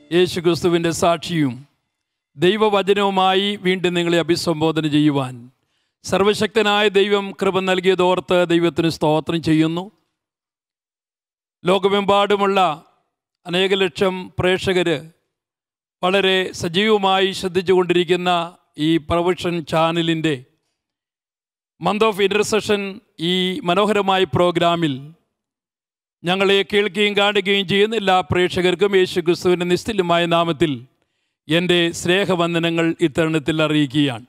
യേശുക്രിസ്തുവിൻ്റെ സാക്ഷിയും ദൈവവചനവുമായി വീണ്ടും നിങ്ങളെ അഭിസംബോധന ചെയ്യുവാൻ സർവശക്തനായ ദൈവം കൃപ നൽകിയതോർത്ത് ദൈവത്തിന് സ്തോത്രം ചെയ്യുന്നു ലോകമെമ്പാടുമുള്ള അനേക ലക്ഷം പ്രേക്ഷകർ വളരെ സജീവമായി ശ്രദ്ധിച്ചുകൊണ്ടിരിക്കുന്ന ഈ പ്രൊഫഷൻ ചാനലിൻ്റെ മന്ത് ഓഫ് ഇൻ്റർസെഷൻ ഈ മനോഹരമായ പ്രോഗ്രാമിൽ ഞങ്ങളെ കേൾക്കുകയും കാണുകയും ചെയ്യുന്ന എല്ലാ പ്രേക്ഷകർക്കും യേശു ക്രിസ്തുവിൻ്റെ നിസ്തുല്യമായ നാമത്തിൽ എൻ്റെ സ്നേഹവന്ദനങ്ങൾ ഇത്തരുണത്തിൽ അറിയിക്കുകയാണ്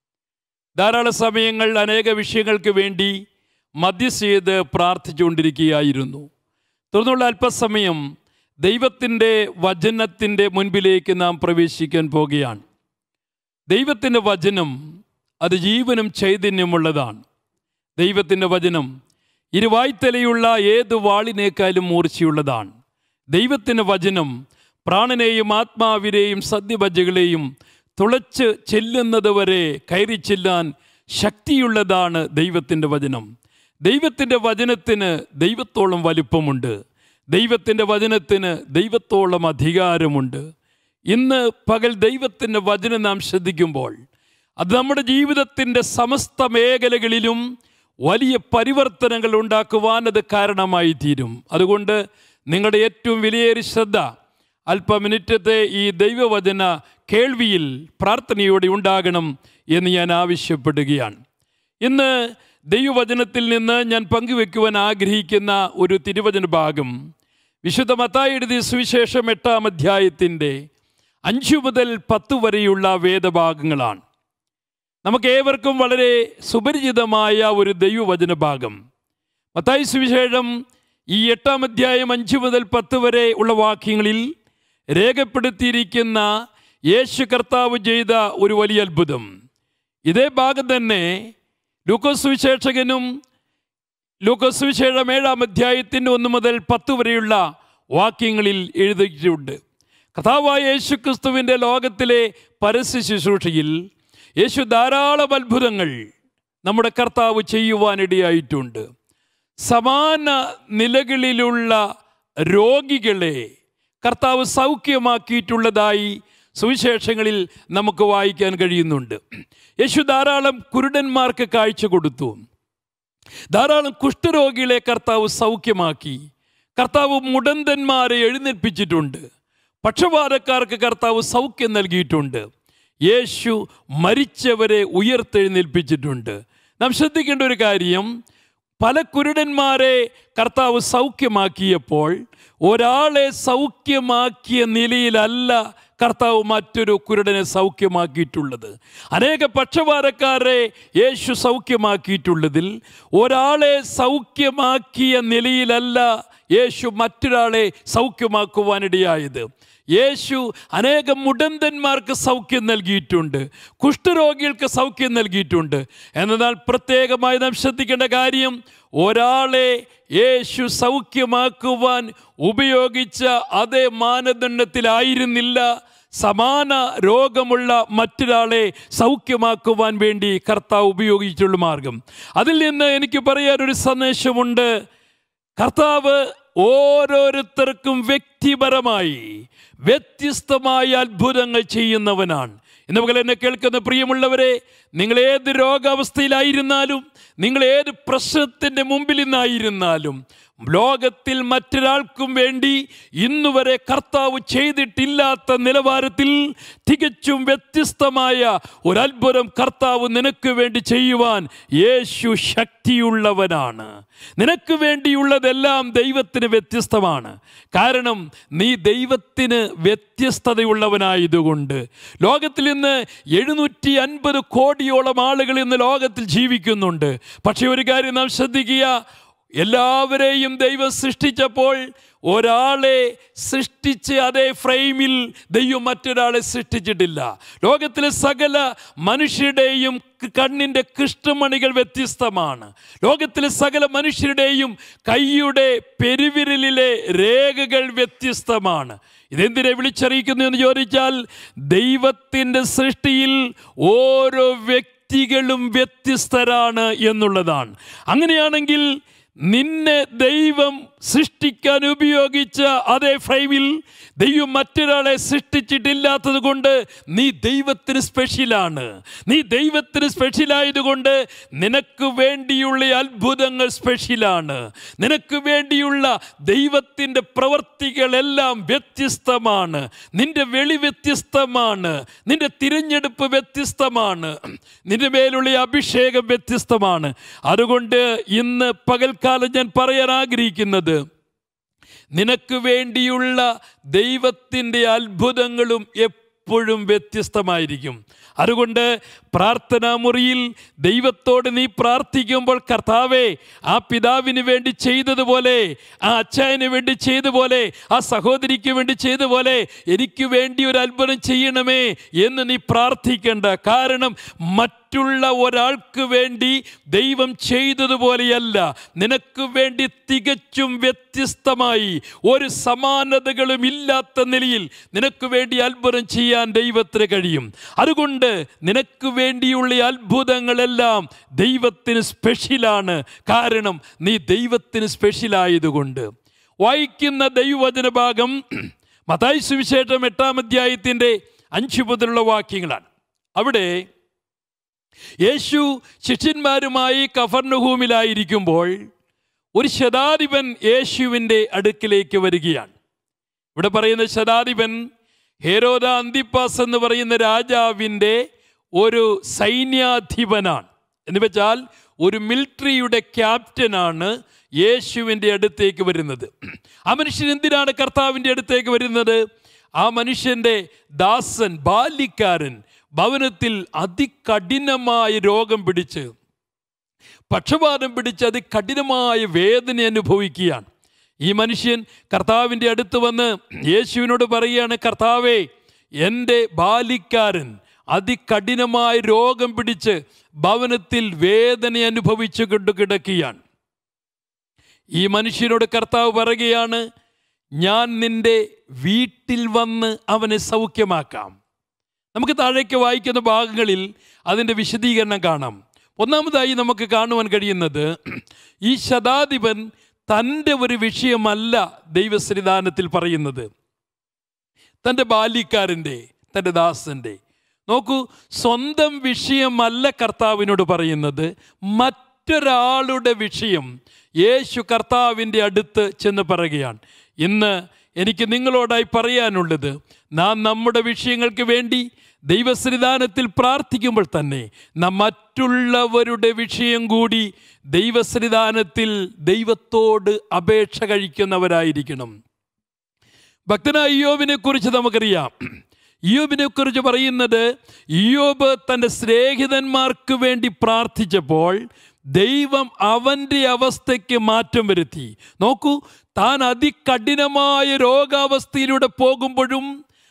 ധാരാളം സമയങ്ങൾ അനേക വിഷയങ്ങൾക്ക് വേണ്ടി മധ്യസ്ഥ ചെയ്ത് പ്രാർത്ഥിച്ചുകൊണ്ടിരിക്കുകയായിരുന്നു തുടർന്നുള്ള അല്പസമയം ദൈവത്തിൻ്റെ വചനത്തിൻ്റെ മുൻപിലേക്ക് നാം പ്രവേശിക്കാൻ പോകുകയാണ് ദൈവത്തിൻ്റെ വചനം അത് ജീവനും ചൈതന്യമുള്ളതാണ് ദൈവത്തിൻ്റെ വചനം ഇരുവായ്ത്തലയുള്ള ഏത് വാളിനേക്കാളും മൂർച്ചയുള്ളതാണ് ദൈവത്തിൻ്റെ വചനം പ്രാണനെയും ആത്മാവിനെയും സദ്യഭജകളെയും തുളച്ച് ചെല്ലുന്നത് വരെ കയറി ചെല്ലാൻ ശക്തിയുള്ളതാണ് ദൈവത്തിൻ്റെ വചനം ദൈവത്തിൻ്റെ വചനത്തിന് ദൈവത്തോളം വലിപ്പമുണ്ട് ദൈവത്തിൻ്റെ വചനത്തിന് ദൈവത്തോളം അധികാരമുണ്ട് ഇന്ന് പകൽ ദൈവത്തിൻ്റെ വചനം നാം ശ്രദ്ധിക്കുമ്പോൾ അത് നമ്മുടെ ജീവിതത്തിൻ്റെ സമസ്ത മേഖലകളിലും വലിയ പരിവർത്തനങ്ങൾ ഉണ്ടാക്കുവാൻ അത് കാരണമായി തീരും അതുകൊണ്ട് നിങ്ങളുടെ ഏറ്റവും വിലയേറിയ ശ്രദ്ധ അല്പ മിനിറ്റത്തെ ഈ ദൈവവചന കേൾവിയിൽ പ്രാർത്ഥനയോടെ ഉണ്ടാകണം എന്ന് ഞാൻ ആവശ്യപ്പെടുകയാണ് ഇന്ന് ദൈവവചനത്തിൽ നിന്ന് ഞാൻ പങ്കുവെക്കുവാൻ ആഗ്രഹിക്കുന്ന ഒരു തിരുവചന ഭാഗം വിശുദ്ധ മത്തായി എഴുതിയ സുവിശേഷം എട്ടാം അധ്യായത്തിൻ്റെ അഞ്ചു മുതൽ പത്ത് വരെയുള്ള വേദഭാഗങ്ങളാണ് നമുക്ക് ഏവർക്കും വളരെ സുപരിചിതമായ ഒരു ദൈവവചന ഭാഗം മത്തായി സുവിശേഷം ഈ എട്ടാം അധ്യായം അഞ്ച് മുതൽ പത്ത് വരെ ഉള്ള വാക്യങ്ങളിൽ രേഖപ്പെടുത്തിയിരിക്കുന്ന യേശു കർത്താവ് ചെയ്ത ഒരു വലിയ അത്ഭുതം ഇതേ ഭാഗം തന്നെ ലൂക്കോസ് സുവിശേഷകനും ലൂക്കോസ് സുവിശേഷം ഏഴാം അധ്യായത്തിൻ്റെ ഒന്ന് മുതൽ പത്ത് വരെയുള്ള വാക്യങ്ങളിൽ എഴുതിയിട്ടുണ്ട് കഥാവായ യേശു ക്രിസ്തുവിൻ്റെ ലോകത്തിലെ പരസ്യ ശുശ്രൂഷയിൽ യേശു ധാരാളം അത്ഭുതങ്ങൾ നമ്മുടെ കർത്താവ് ചെയ്യുവാനിടയായിട്ടുണ്ട് സമാന നിലകളിലുള്ള രോഗികളെ കർത്താവ് സൗഖ്യമാക്കിയിട്ടുള്ളതായി സുവിശേഷങ്ങളിൽ നമുക്ക് വായിക്കാൻ കഴിയുന്നുണ്ട് യേശു ധാരാളം കുരുടന്മാർക്ക് കാഴ്ച കൊടുത്തു ധാരാളം കുഷ്ഠരോഗികളെ കർത്താവ് സൗഖ്യമാക്കി കർത്താവ് മുടന്തന്മാരെ എഴുന്നേൽപ്പിച്ചിട്ടുണ്ട് പക്ഷപാതക്കാർക്ക് കർത്താവ് സൗഖ്യം നൽകിയിട്ടുണ്ട് യേശു മരിച്ചവരെ ഉയർത്തെഴുന്നേൽപ്പിച്ചിട്ടുണ്ട് നാം ശ്രദ്ധിക്കേണ്ട ഒരു കാര്യം പല കുരുടന്മാരെ കർത്താവ് സൗഖ്യമാക്കിയപ്പോൾ ഒരാളെ സൗഖ്യമാക്കിയ നിലയിലല്ല കർത്താവ് മറ്റൊരു കുരുടനെ സൗഖ്യമാക്കിയിട്ടുള്ളത് അനേക പക്ഷപാതക്കാരെ യേശു സൗഖ്യമാക്കിയിട്ടുള്ളതിൽ ഒരാളെ സൗഖ്യമാക്കിയ നിലയിലല്ല യേശു മറ്റൊരാളെ സൗഖ്യമാക്കുവാനിടയായത് യേശു അനേകം മുടന്തന്മാർക്ക് സൗഖ്യം നൽകിയിട്ടുണ്ട് കുഷ്ഠരോഗികൾക്ക് സൗഖ്യം നൽകിയിട്ടുണ്ട് എന്നാൽ പ്രത്യേകമായി നാം ശ്രദ്ധിക്കേണ്ട കാര്യം ഒരാളെ യേശു സൗഖ്യമാക്കുവാൻ ഉപയോഗിച്ച അതേ മാനദണ്ഡത്തിലായിരുന്നില്ല സമാന രോഗമുള്ള മറ്റൊരാളെ സൗഖ്യമാക്കുവാൻ വേണ്ടി കർത്താവ് ഉപയോഗിച്ചുള്ള മാർഗം അതിൽ നിന്ന് എനിക്ക് പറയാനൊരു സന്ദേശമുണ്ട് കർത്താവ് ഓരോരുത്തർക്കും വ്യക്തിപരമായി വ്യത്യസ്തമായ അത്ഭുതങ്ങൾ ചെയ്യുന്നവനാണ് ഇന്ന് മകൾ എന്നെ കേൾക്കുന്ന പ്രിയമുള്ളവരെ നിങ്ങൾ ഏത് രോഗാവസ്ഥയിലായിരുന്നാലും നിങ്ങൾ ഏത് പ്രശ്നത്തിൻ്റെ മുമ്പിൽ നിന്നായിരുന്നാലും ലോകത്തിൽ മറ്റൊരാൾക്കും വേണ്ടി ഇന്നുവരെ കർത്താവ് ചെയ്തിട്ടില്ലാത്ത നിലവാരത്തിൽ തികച്ചും വ്യത്യസ്തമായ ഒരത്ഭുതം കർത്താവ് നിനക്ക് വേണ്ടി ചെയ്യുവാൻ യേശു ശക്തിയുള്ളവനാണ് നിനക്ക് വേണ്ടിയുള്ളതെല്ലാം ദൈവത്തിന് വ്യത്യസ്തമാണ് കാരണം നീ ദൈവത്തിന് വ്യത്യസ്തതയുള്ളവനായതുകൊണ്ട് ലോകത്തിൽ ഇന്ന് എഴുന്നൂറ്റി അൻപത് കോടിയോളം ആളുകൾ ഇന്ന് ലോകത്തിൽ ജീവിക്കുന്നുണ്ട് പക്ഷേ ഒരു കാര്യം നാം ശ്രദ്ധിക്കുക എല്ലാവരെയും ദൈവം സൃഷ്ടിച്ചപ്പോൾ ഒരാളെ സൃഷ്ടിച്ച് അതേ ഫ്രെയിമിൽ ദൈവം മറ്റൊരാളെ സൃഷ്ടിച്ചിട്ടില്ല ലോകത്തിലെ സകല മനുഷ്യരുടെയും കണ്ണിൻ്റെ കൃഷ്ണമണികൾ വ്യത്യസ്തമാണ് ലോകത്തിലെ സകല മനുഷ്യരുടെയും കൈയുടെ പെരുവിരലിലെ രേഖകൾ വ്യത്യസ്തമാണ് ഇതെന്തിനെ വിളിച്ചറിയിക്കുന്നു എന്ന് ചോദിച്ചാൽ ദൈവത്തിൻ്റെ സൃഷ്ടിയിൽ ഓരോ വ്യക്തികളും വ്യത്യസ്തരാണ് എന്നുള്ളതാണ് അങ്ങനെയാണെങ്കിൽ നിന്നെ ദൈവം സൃഷ്ടിക്കാൻ ഉപയോഗിച്ച അതേ ഫ്രൈവിൽ ദൈവം മറ്റൊരാളെ സൃഷ്ടിച്ചിട്ടില്ലാത്തത് കൊണ്ട് നീ ദൈവത്തിന് സ്പെഷ്യലാണ് നീ ദൈവത്തിന് സ്പെഷ്യലായതുകൊണ്ട് നിനക്ക് വേണ്ടിയുള്ള അത്ഭുതങ്ങൾ സ്പെഷ്യലാണ് നിനക്ക് വേണ്ടിയുള്ള ദൈവത്തിൻ്റെ പ്രവർത്തികളെല്ലാം വ്യത്യസ്തമാണ് നിന്റെ വെളി വ്യത്യസ്തമാണ് നിന്റെ തിരഞ്ഞെടുപ്പ് വ്യത്യസ്തമാണ് നിന്റെ മേലുള്ള ഈ അഭിഷേകം വ്യത്യസ്തമാണ് അതുകൊണ്ട് ഇന്ന് പകൽക്കാലം ഞാൻ പറയാൻ ആഗ്രഹിക്കുന്നത് നിനക്ക് വേണ്ടിയുള്ള ദൈവത്തിൻ്റെ അത്ഭുതങ്ങളും എപ്പോഴും വ്യത്യസ്തമായിരിക്കും അതുകൊണ്ട് പ്രാർത്ഥനാ മുറിയിൽ ദൈവത്തോട് നീ പ്രാർത്ഥിക്കുമ്പോൾ കർത്താവേ ആ പിതാവിന് വേണ്ടി ചെയ്തതുപോലെ ആ അച്ചായന് വേണ്ടി ചെയ്തതുപോലെ ആ സഹോദരിക്ക് വേണ്ടി ചെയ്തതുപോലെ എനിക്ക് വേണ്ടി ഒരു അത്ഭുതം ചെയ്യണമേ എന്ന് നീ പ്രാർത്ഥിക്കേണ്ട കാരണം മറ്റുള്ള ഒരാൾക്ക് വേണ്ടി ദൈവം ചെയ്തതുപോലെയല്ല നിനക്ക് വേണ്ടി തികച്ചും വ്യത്യസ്തമായി ഒരു സമാനതകളും ഇല്ലാത്ത നിലയിൽ നിനക്ക് വേണ്ടി അത്ഭുതം ചെയ്യാൻ ദൈവത്തിന് കഴിയും അതുകൊണ്ട് നിനക്ക് വേണ്ടിയുള്ള ഈ അത്ഭുതങ്ങളെല്ലാം ദൈവത്തിന് സ്പെഷ്യലാണ് കാരണം നീ ദൈവത്തിന് സ്പെഷ്യലായതുകൊണ്ട് വായിക്കുന്ന ദൈവവചന ഭാഗം മതായി സുവിശേഷം എട്ടാം അധ്യായത്തിൻ്റെ അഞ്ചു മുതലുള്ള വാക്യങ്ങളാണ് അവിടെ യേശു ശിഷ്യന്മാരുമായി കഫർണഹൂമിലായിരിക്കുമ്പോൾ ഒരു ശതാധിപൻ യേശുവിൻ്റെ അടുക്കിലേക്ക് വരികയാണ് ഇവിടെ പറയുന്ന ശതാധിപൻ ഹേരോദ അന്തിപ്പാസ് എന്ന് പറയുന്ന രാജാവിൻ്റെ ഒരു സൈന്യാധിപനാണ് എന്ന് വെച്ചാൽ ഒരു മിലിറ്ററിയുടെ ക്യാപ്റ്റനാണ് യേശുവിൻ്റെ അടുത്തേക്ക് വരുന്നത് ആ മനുഷ്യൻ എന്തിനാണ് കർത്താവിൻ്റെ അടുത്തേക്ക് വരുന്നത് ആ മനുഷ്യൻ്റെ ദാസൻ ബാല്യക്കാരൻ ഭവനത്തിൽ അതികഠിനമായ രോഗം പിടിച്ച് പക്ഷപാതം പിടിച്ച് അതികഠിനമായ വേദന അനുഭവിക്കുകയാണ് ഈ മനുഷ്യൻ കർത്താവിൻ്റെ അടുത്ത് വന്ന് യേശുവിനോട് പറയുകയാണ് കർത്താവേ എൻ്റെ ബാലിക്കാരൻ അതികഠിനമായ രോഗം പിടിച്ച് ഭവനത്തിൽ വേദന അനുഭവിച്ചു കൊണ്ട് കിടക്കുകയാണ് ഈ മനുഷ്യനോട് കർത്താവ് പറയുകയാണ് ഞാൻ നിന്റെ വീട്ടിൽ വന്ന് അവനെ സൗഖ്യമാക്കാം നമുക്ക് താഴേക്ക് വായിക്കുന്ന ഭാഗങ്ങളിൽ അതിൻ്റെ വിശദീകരണം കാണാം ഒന്നാമതായി നമുക്ക് കാണുവാൻ കഴിയുന്നത് ഈ ശതാധിപൻ തൻ്റെ ഒരു വിഷയമല്ല ദൈവശ്രീദാനത്തിൽ പറയുന്നത് തൻ്റെ ബാല്യക്കാരൻ്റെ തൻ്റെ ദാസൻ്റെ നോക്കൂ സ്വന്തം വിഷയമല്ല കർത്താവിനോട് പറയുന്നത് മറ്റൊരാളുടെ വിഷയം യേശു കർത്താവിൻ്റെ അടുത്ത് ചെന്ന് പറയുകയാണ് ഇന്ന് എനിക്ക് നിങ്ങളോടായി പറയാനുള്ളത് നാം നമ്മുടെ വിഷയങ്ങൾക്ക് വേണ്ടി ദൈവശ്രീദാനത്തിൽ പ്രാർത്ഥിക്കുമ്പോൾ തന്നെ നാം മറ്റുള്ളവരുടെ വിഷയം കൂടി ദൈവശ്രീദാനത്തിൽ ദൈവത്തോട് അപേക്ഷ കഴിക്കുന്നവരായിരിക്കണം ഭക്തനായ ഇയോബിനെ കുറിച്ച് നമുക്കറിയാം ഇയോബിനെ കുറിച്ച് പറയുന്നത് ഇയോബ് തൻ്റെ സ്നേഹിതന്മാർക്ക് വേണ്ടി പ്രാർത്ഥിച്ചപ്പോൾ ദൈവം അവൻ്റെ അവസ്ഥയ്ക്ക് മാറ്റം വരുത്തി നോക്കൂ താൻ അതികഠിനമായ രോഗാവസ്ഥയിലൂടെ പോകുമ്പോഴും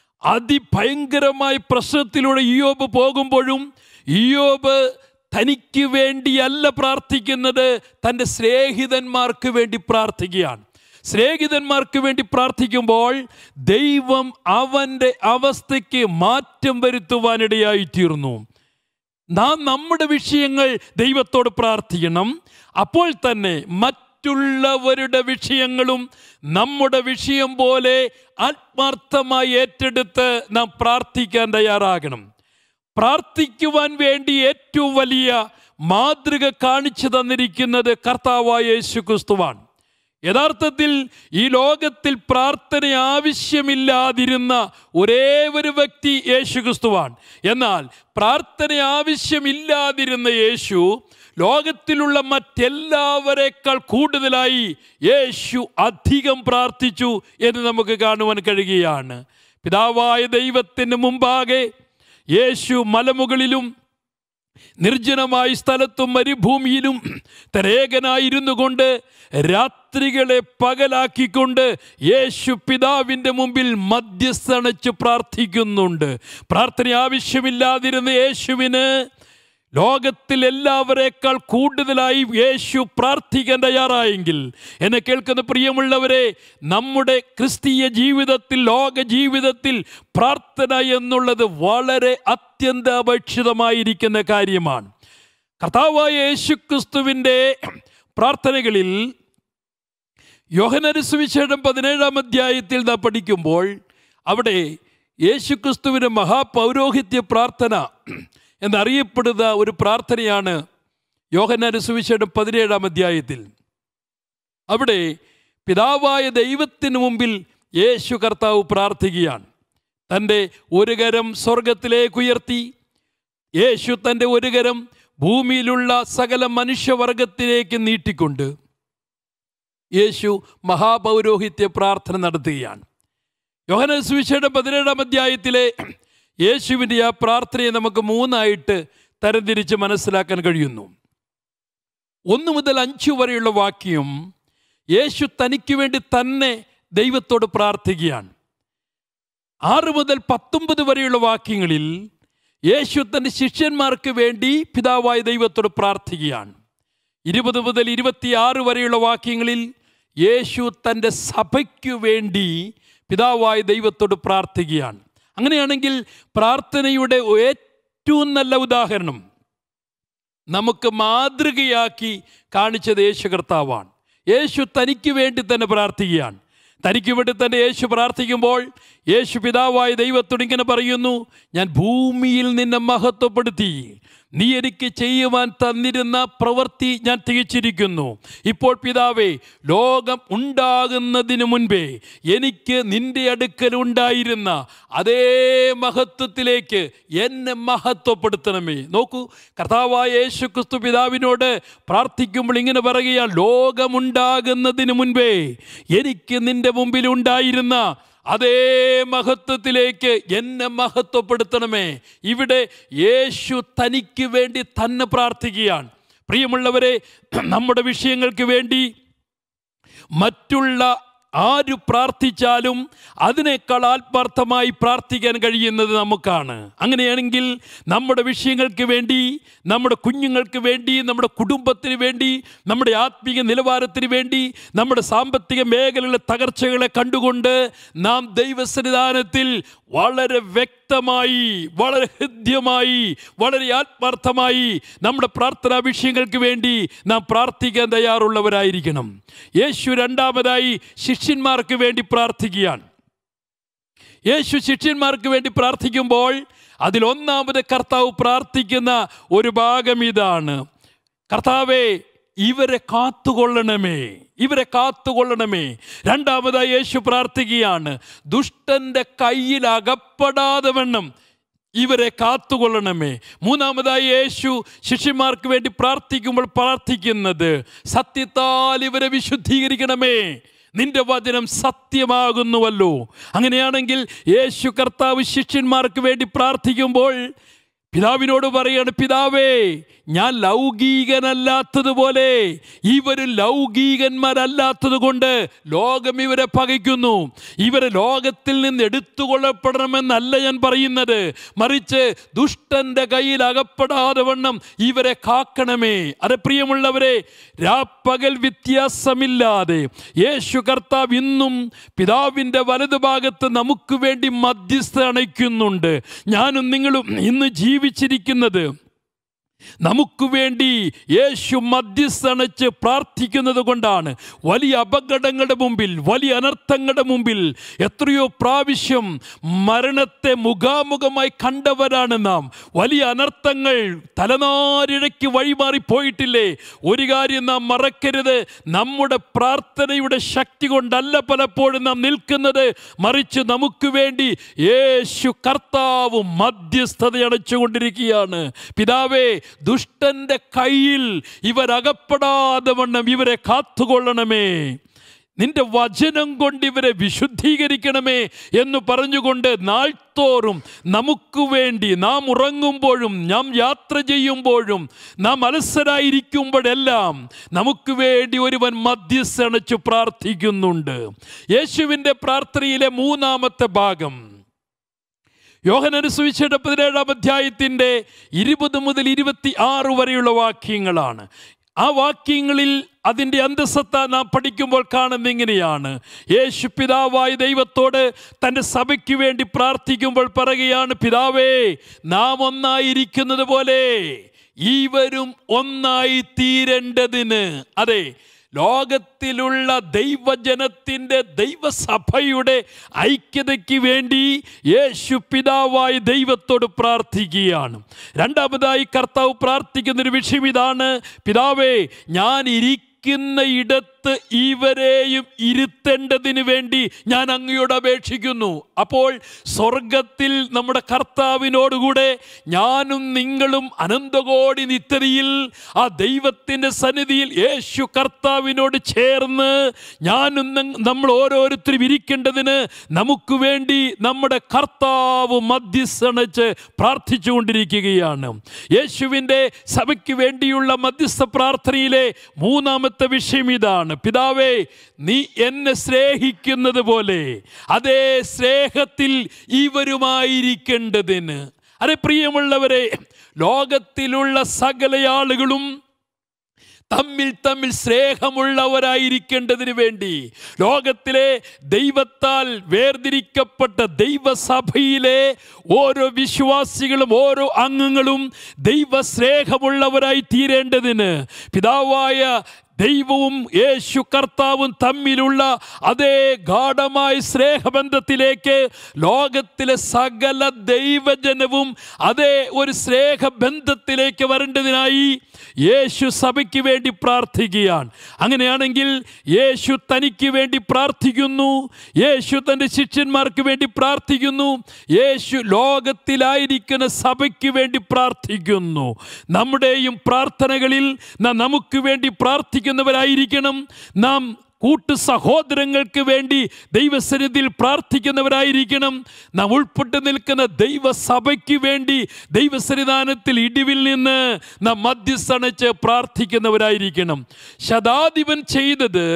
അതിഭയങ്കരമായ പ്രശ്നത്തിലൂടെ ഇയോബ് പോകുമ്പോഴും ഇയോബ് തനിക്ക് വേണ്ടിയല്ല പ്രാർത്ഥിക്കുന്നത് തൻ്റെ സ്നേഹിതന്മാർക്ക് വേണ്ടി പ്രാർത്ഥിക്കുകയാണ് സ്നേഹിതന്മാർക്ക് വേണ്ടി പ്രാർത്ഥിക്കുമ്പോൾ ദൈവം അവൻ്റെ അവസ്ഥയ്ക്ക് മാറ്റം വരുത്തുവാനിടയായി തീർന്നു നാം നമ്മുടെ വിഷയങ്ങൾ ദൈവത്തോട് പ്രാർത്ഥിക്കണം അപ്പോൾ തന്നെ മറ്റുള്ളവരുടെ വിഷയങ്ങളും നമ്മുടെ വിഷയം പോലെ ആത്മാർത്ഥമായി ഏറ്റെടുത്ത് നാം പ്രാർത്ഥിക്കാൻ തയ്യാറാകണം പ്രാർത്ഥിക്കുവാൻ വേണ്ടി ഏറ്റവും വലിയ മാതൃക കാണിച്ചു തന്നിരിക്കുന്നത് കർത്താവായ യേശു ക്രിസ്തുവാണ് യഥാർത്ഥത്തിൽ ഈ ലോകത്തിൽ പ്രാർത്ഥന ആവശ്യമില്ലാതിരുന്ന ഒരേ ഒരു വ്യക്തി യേശു ക്രിസ്തുവാണ് എന്നാൽ പ്രാർത്ഥന ആവശ്യമില്ലാതിരുന്ന യേശു ലോകത്തിലുള്ള മറ്റെല്ലാവരെക്കാൾ കൂടുതലായി യേശു അധികം പ്രാർത്ഥിച്ചു എന്ന് നമുക്ക് കാണുവാൻ കഴിയുകയാണ് പിതാവായ ദൈവത്തിന് മുമ്പാകെ യേശു മലമുകളിലും നിർജ്ജനമായ സ്ഥലത്തും മരുഭൂമിയിലും തരേകനായിരുന്നു കൊണ്ട് രാത്രികളെ പകലാക്കിക്കൊണ്ട് യേശു പിതാവിൻ്റെ മുമ്പിൽ മധ്യസ്ഥണച്ച് പ്രാർത്ഥിക്കുന്നുണ്ട് പ്രാർത്ഥന ആവശ്യമില്ലാതിരുന്ന യേശുവിന് ലോകത്തിൽ എല്ലാവരെക്കാൾ കൂടുതലായി യേശു പ്രാർത്ഥിക്കാൻ തയ്യാറായെങ്കിൽ എന്നെ കേൾക്കുന്ന പ്രിയമുള്ളവരെ നമ്മുടെ ക്രിസ്തീയ ജീവിതത്തിൽ ലോക ജീവിതത്തിൽ പ്രാർത്ഥന എന്നുള്ളത് വളരെ അത്യന്താപേക്ഷിതമായിരിക്കുന്ന കാര്യമാണ് കർത്താവായ യേശു ക്രിസ്തുവിൻ്റെ പ്രാർത്ഥനകളിൽ യോഹനരു സുവിശേഷം പതിനേഴാം അധ്യായത്തിൽ നാം പഠിക്കുമ്പോൾ അവിടെ യേശുക്രിസ്തുവിൻ്റെ മഹാപൗരോഹിത്യ പ്രാർത്ഥന എന്നറിയപ്പെടുന്ന ഒരു പ്രാർത്ഥനയാണ് യോഹനരു സുവിശേഷം പതിനേഴാം അധ്യായത്തിൽ അവിടെ പിതാവായ ദൈവത്തിന് മുമ്പിൽ യേശു കർത്താവ് പ്രാർത്ഥിക്കുകയാണ് തൻ്റെ ഒരു കരം സ്വർഗത്തിലേക്ക് ഉയർത്തി യേശു തൻ്റെ ഒരു കരം ഭൂമിയിലുള്ള സകല മനുഷ്യവർഗത്തിലേക്ക് നീട്ടിക്കൊണ്ട് യേശു മഹാപൗരോഹിത്യ പ്രാർത്ഥന നടത്തുകയാണ് യോഹന സുവിശേഷം പതിനേഴാം അധ്യായത്തിലെ യേശുവിൻ്റെ ആ പ്രാർത്ഥനയെ നമുക്ക് മൂന്നായിട്ട് തരംതിരിച്ച് മനസ്സിലാക്കാൻ കഴിയുന്നു ഒന്ന് മുതൽ അഞ്ച് വരെയുള്ള വാക്യം യേശു തനിക്ക് വേണ്ടി തന്നെ ദൈവത്തോട് പ്രാർത്ഥിക്കുകയാണ് ആറ് മുതൽ പത്തൊമ്പത് വരെയുള്ള വാക്യങ്ങളിൽ യേശു തൻ്റെ ശിഷ്യന്മാർക്ക് വേണ്ടി പിതാവായ ദൈവത്തോട് പ്രാർത്ഥിക്കുകയാണ് ഇരുപത് മുതൽ ഇരുപത്തിയാറ് വരെയുള്ള വാക്യങ്ങളിൽ യേശു തൻ്റെ സഭയ്ക്കു വേണ്ടി പിതാവായ ദൈവത്തോട് പ്രാർത്ഥിക്കുകയാണ് അങ്ങനെയാണെങ്കിൽ പ്രാർത്ഥനയുടെ ഏറ്റവും നല്ല ഉദാഹരണം നമുക്ക് മാതൃകയാക്കി കാണിച്ചത് യേശു കർത്താവാണ് യേശു തനിക്ക് വേണ്ടി തന്നെ പ്രാർത്ഥിക്കുകയാണ് തനിക്ക് വേണ്ടി തന്നെ യേശു പ്രാർത്ഥിക്കുമ്പോൾ യേശു പിതാവായ ദൈവത്തോട് ഇങ്ങനെ പറയുന്നു ഞാൻ ഭൂമിയിൽ നിന്നെ മഹത്വപ്പെടുത്തി നീ എനിക്ക് ചെയ്യുവാൻ തന്നിരുന്ന പ്രവൃത്തി ഞാൻ തികച്ചിരിക്കുന്നു ഇപ്പോൾ പിതാവേ ലോകം ഉണ്ടാകുന്നതിന് മുൻപേ എനിക്ക് നിന്റെ അടുക്കൽ ഉണ്ടായിരുന്ന അതേ മഹത്വത്തിലേക്ക് എന്നെ മഹത്വപ്പെടുത്തണമേ നോക്കൂ കർത്താവായ യേശു ക്രിസ്തു പിതാവിനോട് പ്രാർത്ഥിക്കുമ്പോൾ ഇങ്ങനെ പറയുക ലോകമുണ്ടാകുന്നതിന് മുൻപേ എനിക്ക് നിന്റെ മുമ്പിൽ ഉണ്ടായിരുന്ന അതേ മഹത്വത്തിലേക്ക് എന്നെ മഹത്വപ്പെടുത്തണമേ ഇവിടെ യേശു തനിക്ക് വേണ്ടി തന്നെ പ്രാർത്ഥിക്കുകയാണ് പ്രിയമുള്ളവരെ നമ്മുടെ വിഷയങ്ങൾക്ക് വേണ്ടി മറ്റുള്ള ആര് പ്രാർത്ഥിച്ചാലും അതിനേക്കാൾ ആത്മാർത്ഥമായി പ്രാർത്ഥിക്കാൻ കഴിയുന്നത് നമുക്കാണ് അങ്ങനെയാണെങ്കിൽ നമ്മുടെ വിഷയങ്ങൾക്ക് വേണ്ടി നമ്മുടെ കുഞ്ഞുങ്ങൾക്ക് വേണ്ടി നമ്മുടെ കുടുംബത്തിന് വേണ്ടി നമ്മുടെ ആത്മീയ നിലവാരത്തിന് വേണ്ടി നമ്മുടെ സാമ്പത്തിക മേഖലയിലെ തകർച്ചകളെ കണ്ടുകൊണ്ട് നാം ദൈവസന്നിധാനത്തിൽ വളരെ വ്യക്തമായി വളരെ ഹൃദ്യമായി വളരെ ആത്മാർത്ഥമായി നമ്മുടെ പ്രാർത്ഥനാ വിഷയങ്ങൾക്ക് വേണ്ടി നാം പ്രാർത്ഥിക്കാൻ തയ്യാറുള്ളവരായിരിക്കണം യേശു രണ്ടാമതായി ശിഷ്യന്മാർക്ക് വേണ്ടി പ്രാർത്ഥിക്കുകയാണ് യേശു ശിഷ്യന്മാർക്ക് വേണ്ടി പ്രാർത്ഥിക്കുമ്പോൾ അതിലൊന്നാമത് കർത്താവ് പ്രാർത്ഥിക്കുന്ന ഒരു ഭാഗം ഇതാണ് കർത്താവേ ഇവരെ കാത്തുകൊള്ളണമേ ഇവരെ കാത്തുകൊള്ളണമേ രണ്ടാമതായി യേശു പ്രാർത്ഥിക്കുകയാണ് ദുഷ്ടന്റെ കയ്യിൽ അകപ്പെടാതെ വണ്ണം ഇവരെ കാത്തുകൊള്ളണമേ മൂന്നാമതായി യേശു ശിഷ്യന്മാർക്ക് വേണ്ടി പ്രാർത്ഥിക്കുമ്പോൾ പ്രാർത്ഥിക്കുന്നത് സത്യത്താൽ ഇവരെ വിശുദ്ധീകരിക്കണമേ നിന്റെ വചനം സത്യമാകുന്നുവല്ലോ അങ്ങനെയാണെങ്കിൽ യേശു കർത്താവ് ശിഷ്യന്മാർക്ക് വേണ്ടി പ്രാർത്ഥിക്കുമ്പോൾ പിതാവിനോട് പറയാണ് പിതാവേ ഞാൻ ലൗകികനല്ലാത്തതുപോലെ ഇവര് ലൗകികന്മാരല്ലാത്തത് കൊണ്ട് ലോകം ഇവരെ പകയ്ക്കുന്നു ഇവരെ ലോകത്തിൽ നിന്ന് എടുത്തുകൊള്ളപ്പെടണമെന്നല്ല ഞാൻ പറയുന്നത് മറിച്ച് ദുഷ്ടന്റെ കയ്യിൽ അകപ്പെടാതെ വണ്ണം ഇവരെ കാക്കണമേ അത് പ്രിയമുള്ളവരെ രാപ്പകൽ വ്യത്യാസമില്ലാതെ യേശു കർത്താവ് ഇന്നും പിതാവിൻ്റെ വലതുഭാഗത്ത് നമുക്ക് വേണ്ടി മധ്യസ്ഥ അണയ്ക്കുന്നുണ്ട് ഞാനും നിങ്ങളും ഇന്ന് ജീവിച്ചിരിക്കുന്നത് നമുക്ക് വേണ്ടി യേശു മധ്യസ്ഥണച്ച് പ്രാർത്ഥിക്കുന്നത് കൊണ്ടാണ് വലിയ അപകടങ്ങളുടെ മുമ്പിൽ വലിയ അനർത്ഥങ്ങളുടെ മുമ്പിൽ എത്രയോ പ്രാവശ്യം മരണത്തെ മുഖാമുഖമായി കണ്ടവരാണ് നാം വലിയ അനർത്ഥങ്ങൾ തലനാരിഴയ്ക്ക് വഴിമാറി പോയിട്ടില്ലേ ഒരു കാര്യം നാം മറക്കരുത് നമ്മുടെ പ്രാർത്ഥനയുടെ ശക്തി കൊണ്ടല്ല പലപ്പോഴും നാം നിൽക്കുന്നത് മറിച്ച് നമുക്ക് വേണ്ടി യേശു കർത്താവ് മധ്യസ്ഥത അണച്ചുകൊണ്ടിരിക്കുകയാണ് പിതാവേ ദുഷ്ടന്റെ കയ്യിൽ ഇവരകപ്പെടാതെ വണ്ണം ഇവരെ കാത്തുകൊള്ളണമേ നിന്റെ വചനം കൊണ്ട് ഇവരെ വിശുദ്ധീകരിക്കണമേ എന്ന് പറഞ്ഞുകൊണ്ട് നാൾത്തോറും നമുക്ക് വേണ്ടി നാം ഉറങ്ങുമ്പോഴും നാം യാത്ര ചെയ്യുമ്പോഴും നാം അലസരായിരിക്കുമ്പോഴെല്ലാം നമുക്ക് വേണ്ടി ഒരുവൻ മധ്യസ്ഥണച്ചു പ്രാർത്ഥിക്കുന്നുണ്ട് യേശുവിൻ്റെ പ്രാർത്ഥനയിലെ മൂന്നാമത്തെ ഭാഗം യോഹനന് സുവിശേഷ പതിനേഴാം അധ്യായത്തിൻ്റെ ഇരുപത് മുതൽ ഇരുപത്തി ആറ് വരെയുള്ള വാക്യങ്ങളാണ് ആ വാക്യങ്ങളിൽ അതിൻ്റെ അന്തസത്ത നാം പഠിക്കുമ്പോൾ കാണുന്ന ഇങ്ങനെയാണ് യേശു പിതാവായ ദൈവത്തോട് തൻ്റെ സഭയ്ക്ക് വേണ്ടി പ്രാർത്ഥിക്കുമ്പോൾ പറയുകയാണ് പിതാവേ നാം ഒന്നായിരിക്കുന്നത് പോലെ ഇവരും ഒന്നായി തീരേണ്ടതിന് അതെ ലോകത്തിലുള്ള ദൈവജനത്തിൻ്റെ ദൈവസഭയുടെ ഐക്യതയ്ക്ക് വേണ്ടി യേശു പിതാവായ ദൈവത്തോട് പ്രാർത്ഥിക്കുകയാണ് രണ്ടാമതായി കർത്താവ് പ്രാർത്ഥിക്കുന്നൊരു വിഷയം ഇതാണ് പിതാവേ ഞാൻ ഇരിക്കുന്ന ഇടത്ത് ഇവരെയും ഇരുത്തേണ്ടതിന് വേണ്ടി ഞാൻ അങ്ങയോട് അപേക്ഷിക്കുന്നു അപ്പോൾ സ്വർഗത്തിൽ നമ്മുടെ കർത്താവിനോടുകൂടെ ഞാനും നിങ്ങളും അനന്തകോടി നിത്യതയിൽ ആ ദൈവത്തിൻ്റെ സന്നിധിയിൽ യേശു കർത്താവിനോട് ചേർന്ന് ഞാനും ന- നമ്മൾ ഓരോരുത്തരും ഇരിക്കേണ്ടതിന് നമുക്ക് വേണ്ടി നമ്മുടെ കർത്താവ് മധ്യസ്ഥണച്ച് പ്രാർത്ഥിച്ചുകൊണ്ടിരിക്കുകയാണ് യേശുവിൻ്റെ സഭയ്ക്ക് വേണ്ടിയുള്ള മധ്യസ്ഥ പ്രാർത്ഥനയിലെ മൂന്നാമത്തെ വിഷയം ഇതാണ് പിതാവേ നീ എന്നെ സ്നേഹിക്കുന്നത് പോലെ അതേ സ്നേഹത്തിൽ ഇവരുമായിരിക്കേണ്ടതിന് അതെ പ്രിയമുള്ളവരെ ലോകത്തിലുള്ള സകല ആളുകളും തമ്മിൽ തമ്മിൽ സ്നേഹമുള്ളവരായിരിക്കേണ്ടതിന് വേണ്ടി ലോകത്തിലെ ദൈവത്താൽ വേർതിരിക്കപ്പെട്ട ദൈവസഭയിലെ ഓരോ വിശ്വാസികളും ഓരോ അംഗങ്ങളും ദൈവസ്നേഹമുള്ളവരായി തീരേണ്ടതിന് പിതാവായ ദൈവവും യേശു കർത്താവും തമ്മിലുള്ള അതേ ഗാഠമായ സ്നേഹബന്ധത്തിലേക്ക് ലോകത്തിലെ സകല ദൈവജനവും അതേ ഒരു സ്നേഹബന്ധത്തിലേക്ക് വരേണ്ടതിനായി യേശു സഭയ്ക്ക് വേണ്ടി പ്രാർത്ഥിക്കുകയാണ് അങ്ങനെയാണെങ്കിൽ യേശു തനിക്ക് വേണ്ടി പ്രാർത്ഥിക്കുന്നു യേശു തൻ്റെ ശിഷ്യന്മാർക്ക് വേണ്ടി പ്രാർത്ഥിക്കുന്നു യേശു ലോകത്തിലായിരിക്കുന്ന സഭയ്ക്ക് വേണ്ടി പ്രാർത്ഥിക്കുന്നു നമ്മുടെയും പ്രാർത്ഥനകളിൽ നാം നമുക്ക് വേണ്ടി പ്രാർത്ഥിക്കുന്നവരായിരിക്കണം നാം കൂട്ടു സഹോദരങ്ങൾക്ക് വേണ്ടി ദൈവസന്നിധിയിൽ പ്രാർത്ഥിക്കുന്നവരായിരിക്കണം നാം ഉൾപ്പെട്ട് നിൽക്കുന്ന ദൈവസഭയ്ക്ക് വേണ്ടി ദൈവസന്നിധാനത്തിൽ ഇടിവിൽ നിന്ന് നാം മധ്യസ്ഥണച്ച് പ്രാർത്ഥിക്കുന്നവരായിരിക്കണം ശതാധിപൻ ചെയ്തത്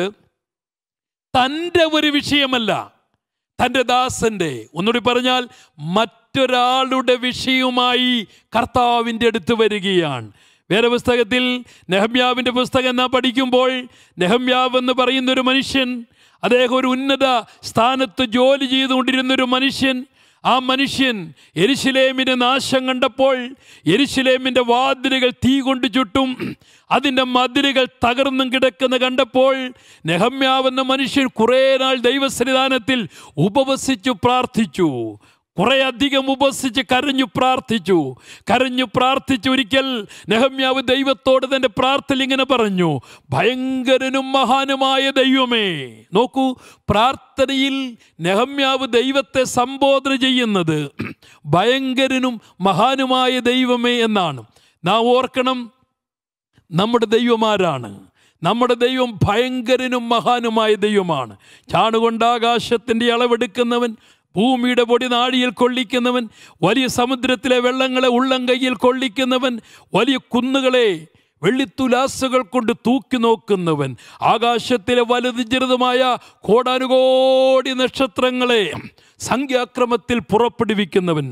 തൻ്റെ ഒരു വിഷയമല്ല തൻ്റെ ദാസൻ്റെ ഒന്നുകൂടി പറഞ്ഞാൽ മറ്റൊരാളുടെ വിഷയവുമായി കർത്താവിൻ്റെ അടുത്ത് വരികയാണ് വേറെ പുസ്തകത്തിൽ നെഹമ്യാവിൻ്റെ പുസ്തകം നാം പഠിക്കുമ്പോൾ നെഹമ്യാവ് എന്ന് പറയുന്ന ഒരു മനുഷ്യൻ അദ്ദേഹം ഒരു ഉന്നത സ്ഥാനത്ത് ജോലി ചെയ്തുകൊണ്ടിരുന്ന ഒരു മനുഷ്യൻ ആ മനുഷ്യൻ എരിശിലേമിൻ്റെ നാശം കണ്ടപ്പോൾ എരിശിലേമിൻ്റെ വാതിലുകൾ തീ കൊണ്ട് ചുട്ടും അതിൻ്റെ മതിലുകൾ തകർന്നും കിടക്കുന്ന കണ്ടപ്പോൾ നെഹമ്യാവെന്ന മനുഷ്യൻ കുറേ നാൾ ദൈവസന്നിധാനത്തിൽ ഉപവസിച്ചു പ്രാർത്ഥിച്ചു കുറെ അധികം ഉപസിച്ച് കരഞ്ഞു പ്രാർത്ഥിച്ചു കരഞ്ഞു പ്രാർത്ഥിച്ചു ഒരിക്കൽ നെഹമ്യാവ് ദൈവത്തോട് തൻ്റെ പ്രാർത്ഥന ഇങ്ങനെ പറഞ്ഞു ഭയങ്കരനും മഹാനുമായ ദൈവമേ നോക്കൂ പ്രാർത്ഥനയിൽ നെഹമ്യാവ് ദൈവത്തെ സംബോധന ചെയ്യുന്നത് ഭയങ്കരനും മഹാനുമായ ദൈവമേ എന്നാണ് നാം ഓർക്കണം നമ്മുടെ ദൈവമാരാണ് നമ്മുടെ ദൈവം ഭയങ്കരനും മഹാനുമായ ദൈവമാണ് ചാണുകൊണ്ട് ആകാശത്തിൻ്റെ അളവെടുക്കുന്നവൻ ഭൂമിയുടെ പൊടി നാഴിയിൽ കൊള്ളിക്കുന്നവൻ വലിയ സമുദ്രത്തിലെ വെള്ളങ്ങളെ ഉള്ളം കൈയിൽ കൊള്ളിക്കുന്നവൻ വലിയ കുന്നുകളെ വെള്ളിത്തുലാസുകൾ കൊണ്ട് തൂക്കി നോക്കുന്നവൻ ആകാശത്തിലെ വലുത് ചെറുതുമായ കോടാനുകോടി നക്ഷത്രങ്ങളെ സംഖ്യാക്രമത്തിൽ പുറപ്പെടുവിക്കുന്നവൻ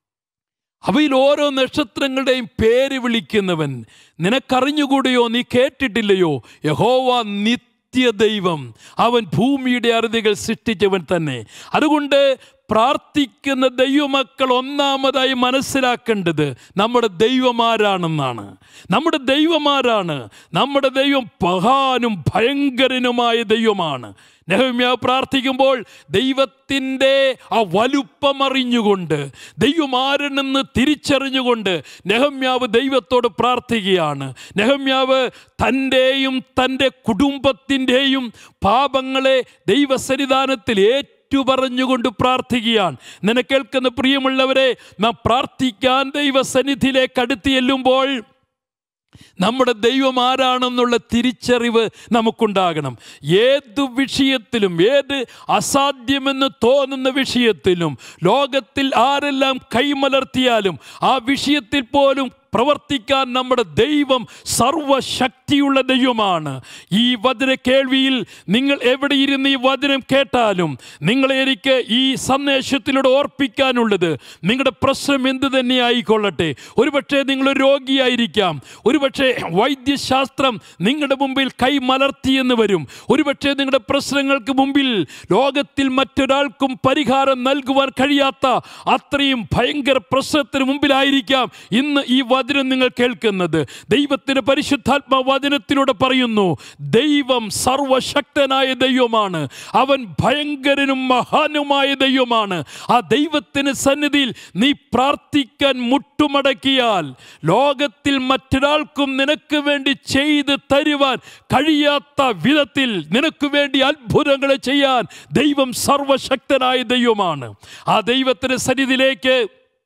അവയിൽ ഓരോ നക്ഷത്രങ്ങളുടെയും പേര് വിളിക്കുന്നവൻ നിനക്കറിഞ്ഞുകൂടെയോ നീ കേട്ടിട്ടില്ലയോ യഹോവ നിത്യ ദൈവം അവൻ ഭൂമിയുടെ അറുതികൾ സൃഷ്ടിച്ചവൻ തന്നെ അതുകൊണ്ട് പ്രാർത്ഥിക്കുന്ന ദൈവമക്കൾ ഒന്നാമതായി മനസ്സിലാക്കേണ്ടത് നമ്മുടെ ദൈവമാരാണെന്നാണ് നമ്മുടെ ദൈവമാരാണ് നമ്മുടെ ദൈവം പഹാനും ഭയങ്കരനുമായ ദൈവമാണ് നെഹമ്യാവ് പ്രാർത്ഥിക്കുമ്പോൾ ദൈവത്തിൻ്റെ ആ വലുപ്പം അറിഞ്ഞുകൊണ്ട് ദൈവമാരെന്ന് തിരിച്ചറിഞ്ഞുകൊണ്ട് നെഹമ്യാവ് ദൈവത്തോട് പ്രാർത്ഥിക്കുകയാണ് നെഹമ്യാവ് തൻ്റെയും തൻ്റെ കുടുംബത്തിൻ്റെയും പാപങ്ങളെ ദൈവസന്നിധാനത്തിൽ ഏറ്റുപറഞ്ഞുകൊണ്ട് പ്രാർത്ഥിക്കുകയാണ് നിനക്കേൽക്കുന്ന പ്രിയമുള്ളവരെ നാം പ്രാർത്ഥിക്കാൻ ദൈവസന്നിധിയിലേക്ക് അടുത്ത് ചെല്ലുമ്പോൾ നമ്മുടെ ദൈവം ആരാണെന്നുള്ള തിരിച്ചറിവ് നമുക്കുണ്ടാകണം ഏത് വിഷയത്തിലും ഏത് അസാധ്യമെന്ന് തോന്നുന്ന വിഷയത്തിലും ലോകത്തിൽ ആരെല്ലാം കൈമലർത്തിയാലും ആ വിഷയത്തിൽ പോലും പ്രവർത്തിക്കാൻ നമ്മുടെ ദൈവം സർവശക്തിയുള്ള ദൈവമാണ് ഈ വചന കേൾവിയിൽ നിങ്ങൾ എവിടെ ഇരുന്ന് ഈ വചനം കേട്ടാലും നിങ്ങളെ എനിക്ക് ഈ സന്ദേശത്തിലൂടെ ഓർപ്പിക്കാനുള്ളത് നിങ്ങളുടെ പ്രശ്നം എന്ത് തന്നെ ആയിക്കൊള്ളട്ടെ ഒരുപക്ഷെ നിങ്ങളൊരു രോഗിയായിരിക്കാം ഒരുപക്ഷെ വൈദ്യശാസ്ത്രം നിങ്ങളുടെ മുമ്പിൽ കൈ മലർത്തിയെന്ന് വരും ഒരുപക്ഷെ നിങ്ങളുടെ പ്രശ്നങ്ങൾക്ക് മുമ്പിൽ ലോകത്തിൽ മറ്റൊരാൾക്കും പരിഹാരം നൽകുവാൻ കഴിയാത്ത അത്രയും ഭയങ്കര പ്രശ്നത്തിന് മുമ്പിലായിരിക്കാം ഇന്ന് ഈ വചനം വചനം നിങ്ങൾ കേൾക്കുന്നത് ദൈവത്തിന് പരിശുദ്ധാത്മ വചനത്തിലൂടെ പറയുന്നു ദൈവം സർവശക്തനായ ദൈവമാണ് അവൻ ഭയങ്കരനും മഹാനുമായ ദൈവമാണ് ആ ദൈവത്തിന് സന്നിധിയിൽ നീ പ്രാർത്ഥിക്കാൻ മുട്ടുമടക്കിയാൽ ലോകത്തിൽ മറ്റൊരാൾക്കും നിനക്ക് വേണ്ടി ചെയ്ത് തരുവാൻ കഴിയാത്ത വിധത്തിൽ നിനക്ക് വേണ്ടി അത്ഭുതങ്ങളെ ചെയ്യാൻ ദൈവം സർവശക്തനായ ദൈവമാണ് ആ ദൈവത്തിന് സന്നിധിയിലേക്ക്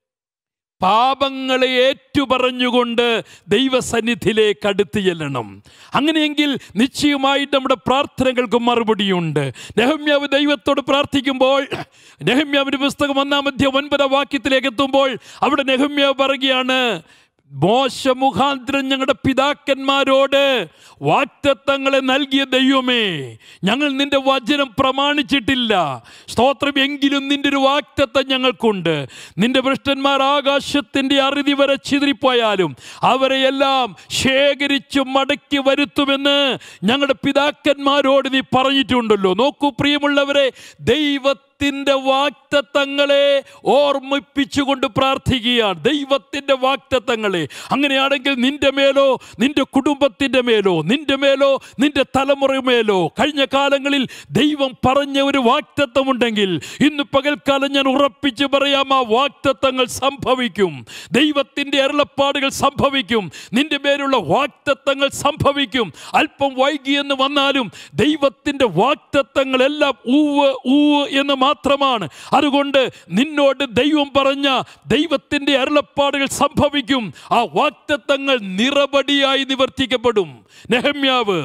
പാപങ്ങളെ ഏറ്റുപറഞ്ഞുകൊണ്ട് ദൈവസന്നിധിയിലേക്ക് അടുത്ത് ചെല്ലണം അങ്ങനെയെങ്കിൽ നിശ്ചയമായിട്ട് നമ്മുടെ പ്രാർത്ഥനകൾക്ക് മറുപടിയുണ്ട് നെഹമ്യാവ് ദൈവത്തോട് പ്രാർത്ഥിക്കുമ്പോൾ നെഹമ്യാവിൻ്റെ പുസ്തകം ഒന്നാം അധ്യായം ഒൻപതാം വാക്യത്തിലേക്ക് എത്തുമ്പോൾ അവിടെ നെഹമ്യാവ് പറയുകയാണ് മോശ മുഖാന്തരം ഞങ്ങളുടെ പിതാക്കന്മാരോട് വാക്തത്വങ്ങളെ നൽകിയ ദൈവമേ ഞങ്ങൾ നിന്റെ വചനം പ്രമാണിച്ചിട്ടില്ല സ്തോത്രം എങ്കിലും നിന്റെ ഒരു വാക്തത്വം ഞങ്ങൾക്കുണ്ട് നിന്റെ ഭ്രഷ്ടന്മാർ ആകാശത്തിൻ്റെ അറുതി വരെ ചിതറിപ്പോയാലും അവരെയെല്ലാം ശേഖരിച്ചു മടക്കി വരുത്തുമെന്ന് ഞങ്ങളുടെ പിതാക്കന്മാരോട് നീ പറഞ്ഞിട്ടുണ്ടല്ലോ നോക്കൂ പ്രിയമുള്ളവരെ ദൈവത്തിൻ്റെ വാക്തത്വങ്ങളെ ഓർമ്മിപ്പിച്ചുകൊണ്ട് പ്രാർത്ഥിക്കുകയാണ് ദൈവത്തിൻ്റെ വാക്തത്വങ്ങളെ അങ്ങനെയാണെങ്കിൽ നിന്റെ മേലോ നിന്റെ കുടുംബത്തിൻ്റെ മേലോ നിന്റെ മേലോ നിന്റെ തലമുറ മേലോ കഴിഞ്ഞ കാലങ്ങളിൽ ദൈവം പറഞ്ഞ ഒരു വാക്തത്വമുണ്ടെങ്കിൽ ഇന്ന് പകൽക്കാലം ഞാൻ ഉറപ്പിച്ച് പറയാം ആ വാക്തത്വങ്ങൾ സംഭവിക്കും ദൈവത്തിൻ്റെ അരുളപ്പാടുകൾ സംഭവിക്കും നിന്റെ മേലുള്ള വാക്തത്വങ്ങൾ സംഭവിക്കും അല്പം വൈകിയെന്ന് വന്നാലും ദൈവത്തിൻ്റെ വാക്തത്വങ്ങളെല്ലാം ഊവ് ഊവ് എന്ന് മാത്രമാണ് അതുകൊണ്ട് നിന്നോട് ദൈവം പറഞ്ഞ ദൈവത്തിൻ്റെ അരുളപ്പാടുകൾ സംഭവിക്കും ആ വാക്തത്വങ്ങൾ നിറപടിയായി നിവർത്തിക്കപ്പെടും നെഹമ്യാവ്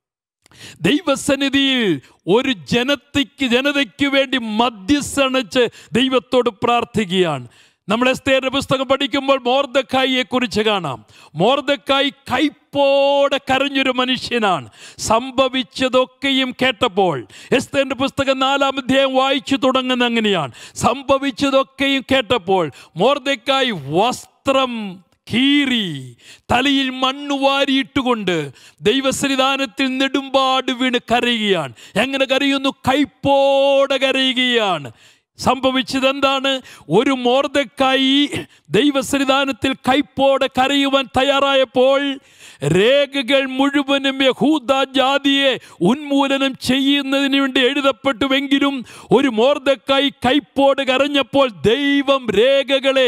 ദൈവസന്നിധിയിൽ ഒരു ജനതയ്ക്ക് ജനതയ്ക്ക് വേണ്ടി മധ്യസ്ഥണിച്ച് ദൈവത്തോട് പ്രാർത്ഥിക്കുകയാണ് നമ്മൾ എസ്തേരുടെ പുസ്തകം പഠിക്കുമ്പോൾ മോർദക്കായിയെ കുറിച്ച് കാണാം മോർദക്കായി കൈപ്പോടെ കരഞ്ഞൊരു മനുഷ്യനാണ് സംഭവിച്ചതൊക്കെയും കേട്ടപ്പോൾ എസ്തേന്റെ പുസ്തകം നാലാം അധ്യായം വായിച്ചു തുടങ്ങുന്ന അങ്ങനെയാണ് സംഭവിച്ചതൊക്കെയും കേട്ടപ്പോൾ മോർദക്കായി വസ്ത്രം കീറി തലയിൽ മണ്ണ് വാരിയിട്ടുകൊണ്ട് ദൈവസന്നിധാനത്തിൽ നെടുമ്പാട് വീണ് കരയുകയാണ് എങ്ങനെ കരയുന്നു കൈപ്പോടെ കരയുകയാണ് സംഭവിച്ചത് എന്താണ് ഒരു മോർദക്കായി ദൈവസന്നിധാനത്തിൽ കൈപ്പോടെ കരയുവാൻ തയ്യാറായപ്പോൾ രേഖകൾ മുഴുവനും യഹൂദ ജാതിയെ ഉന്മൂലനം ചെയ്യുന്നതിന് വേണ്ടി എഴുതപ്പെട്ടുവെങ്കിലും ഒരു മോർദക്കായി കൈപ്പോട് കരഞ്ഞപ്പോൾ ദൈവം രേഖകളെ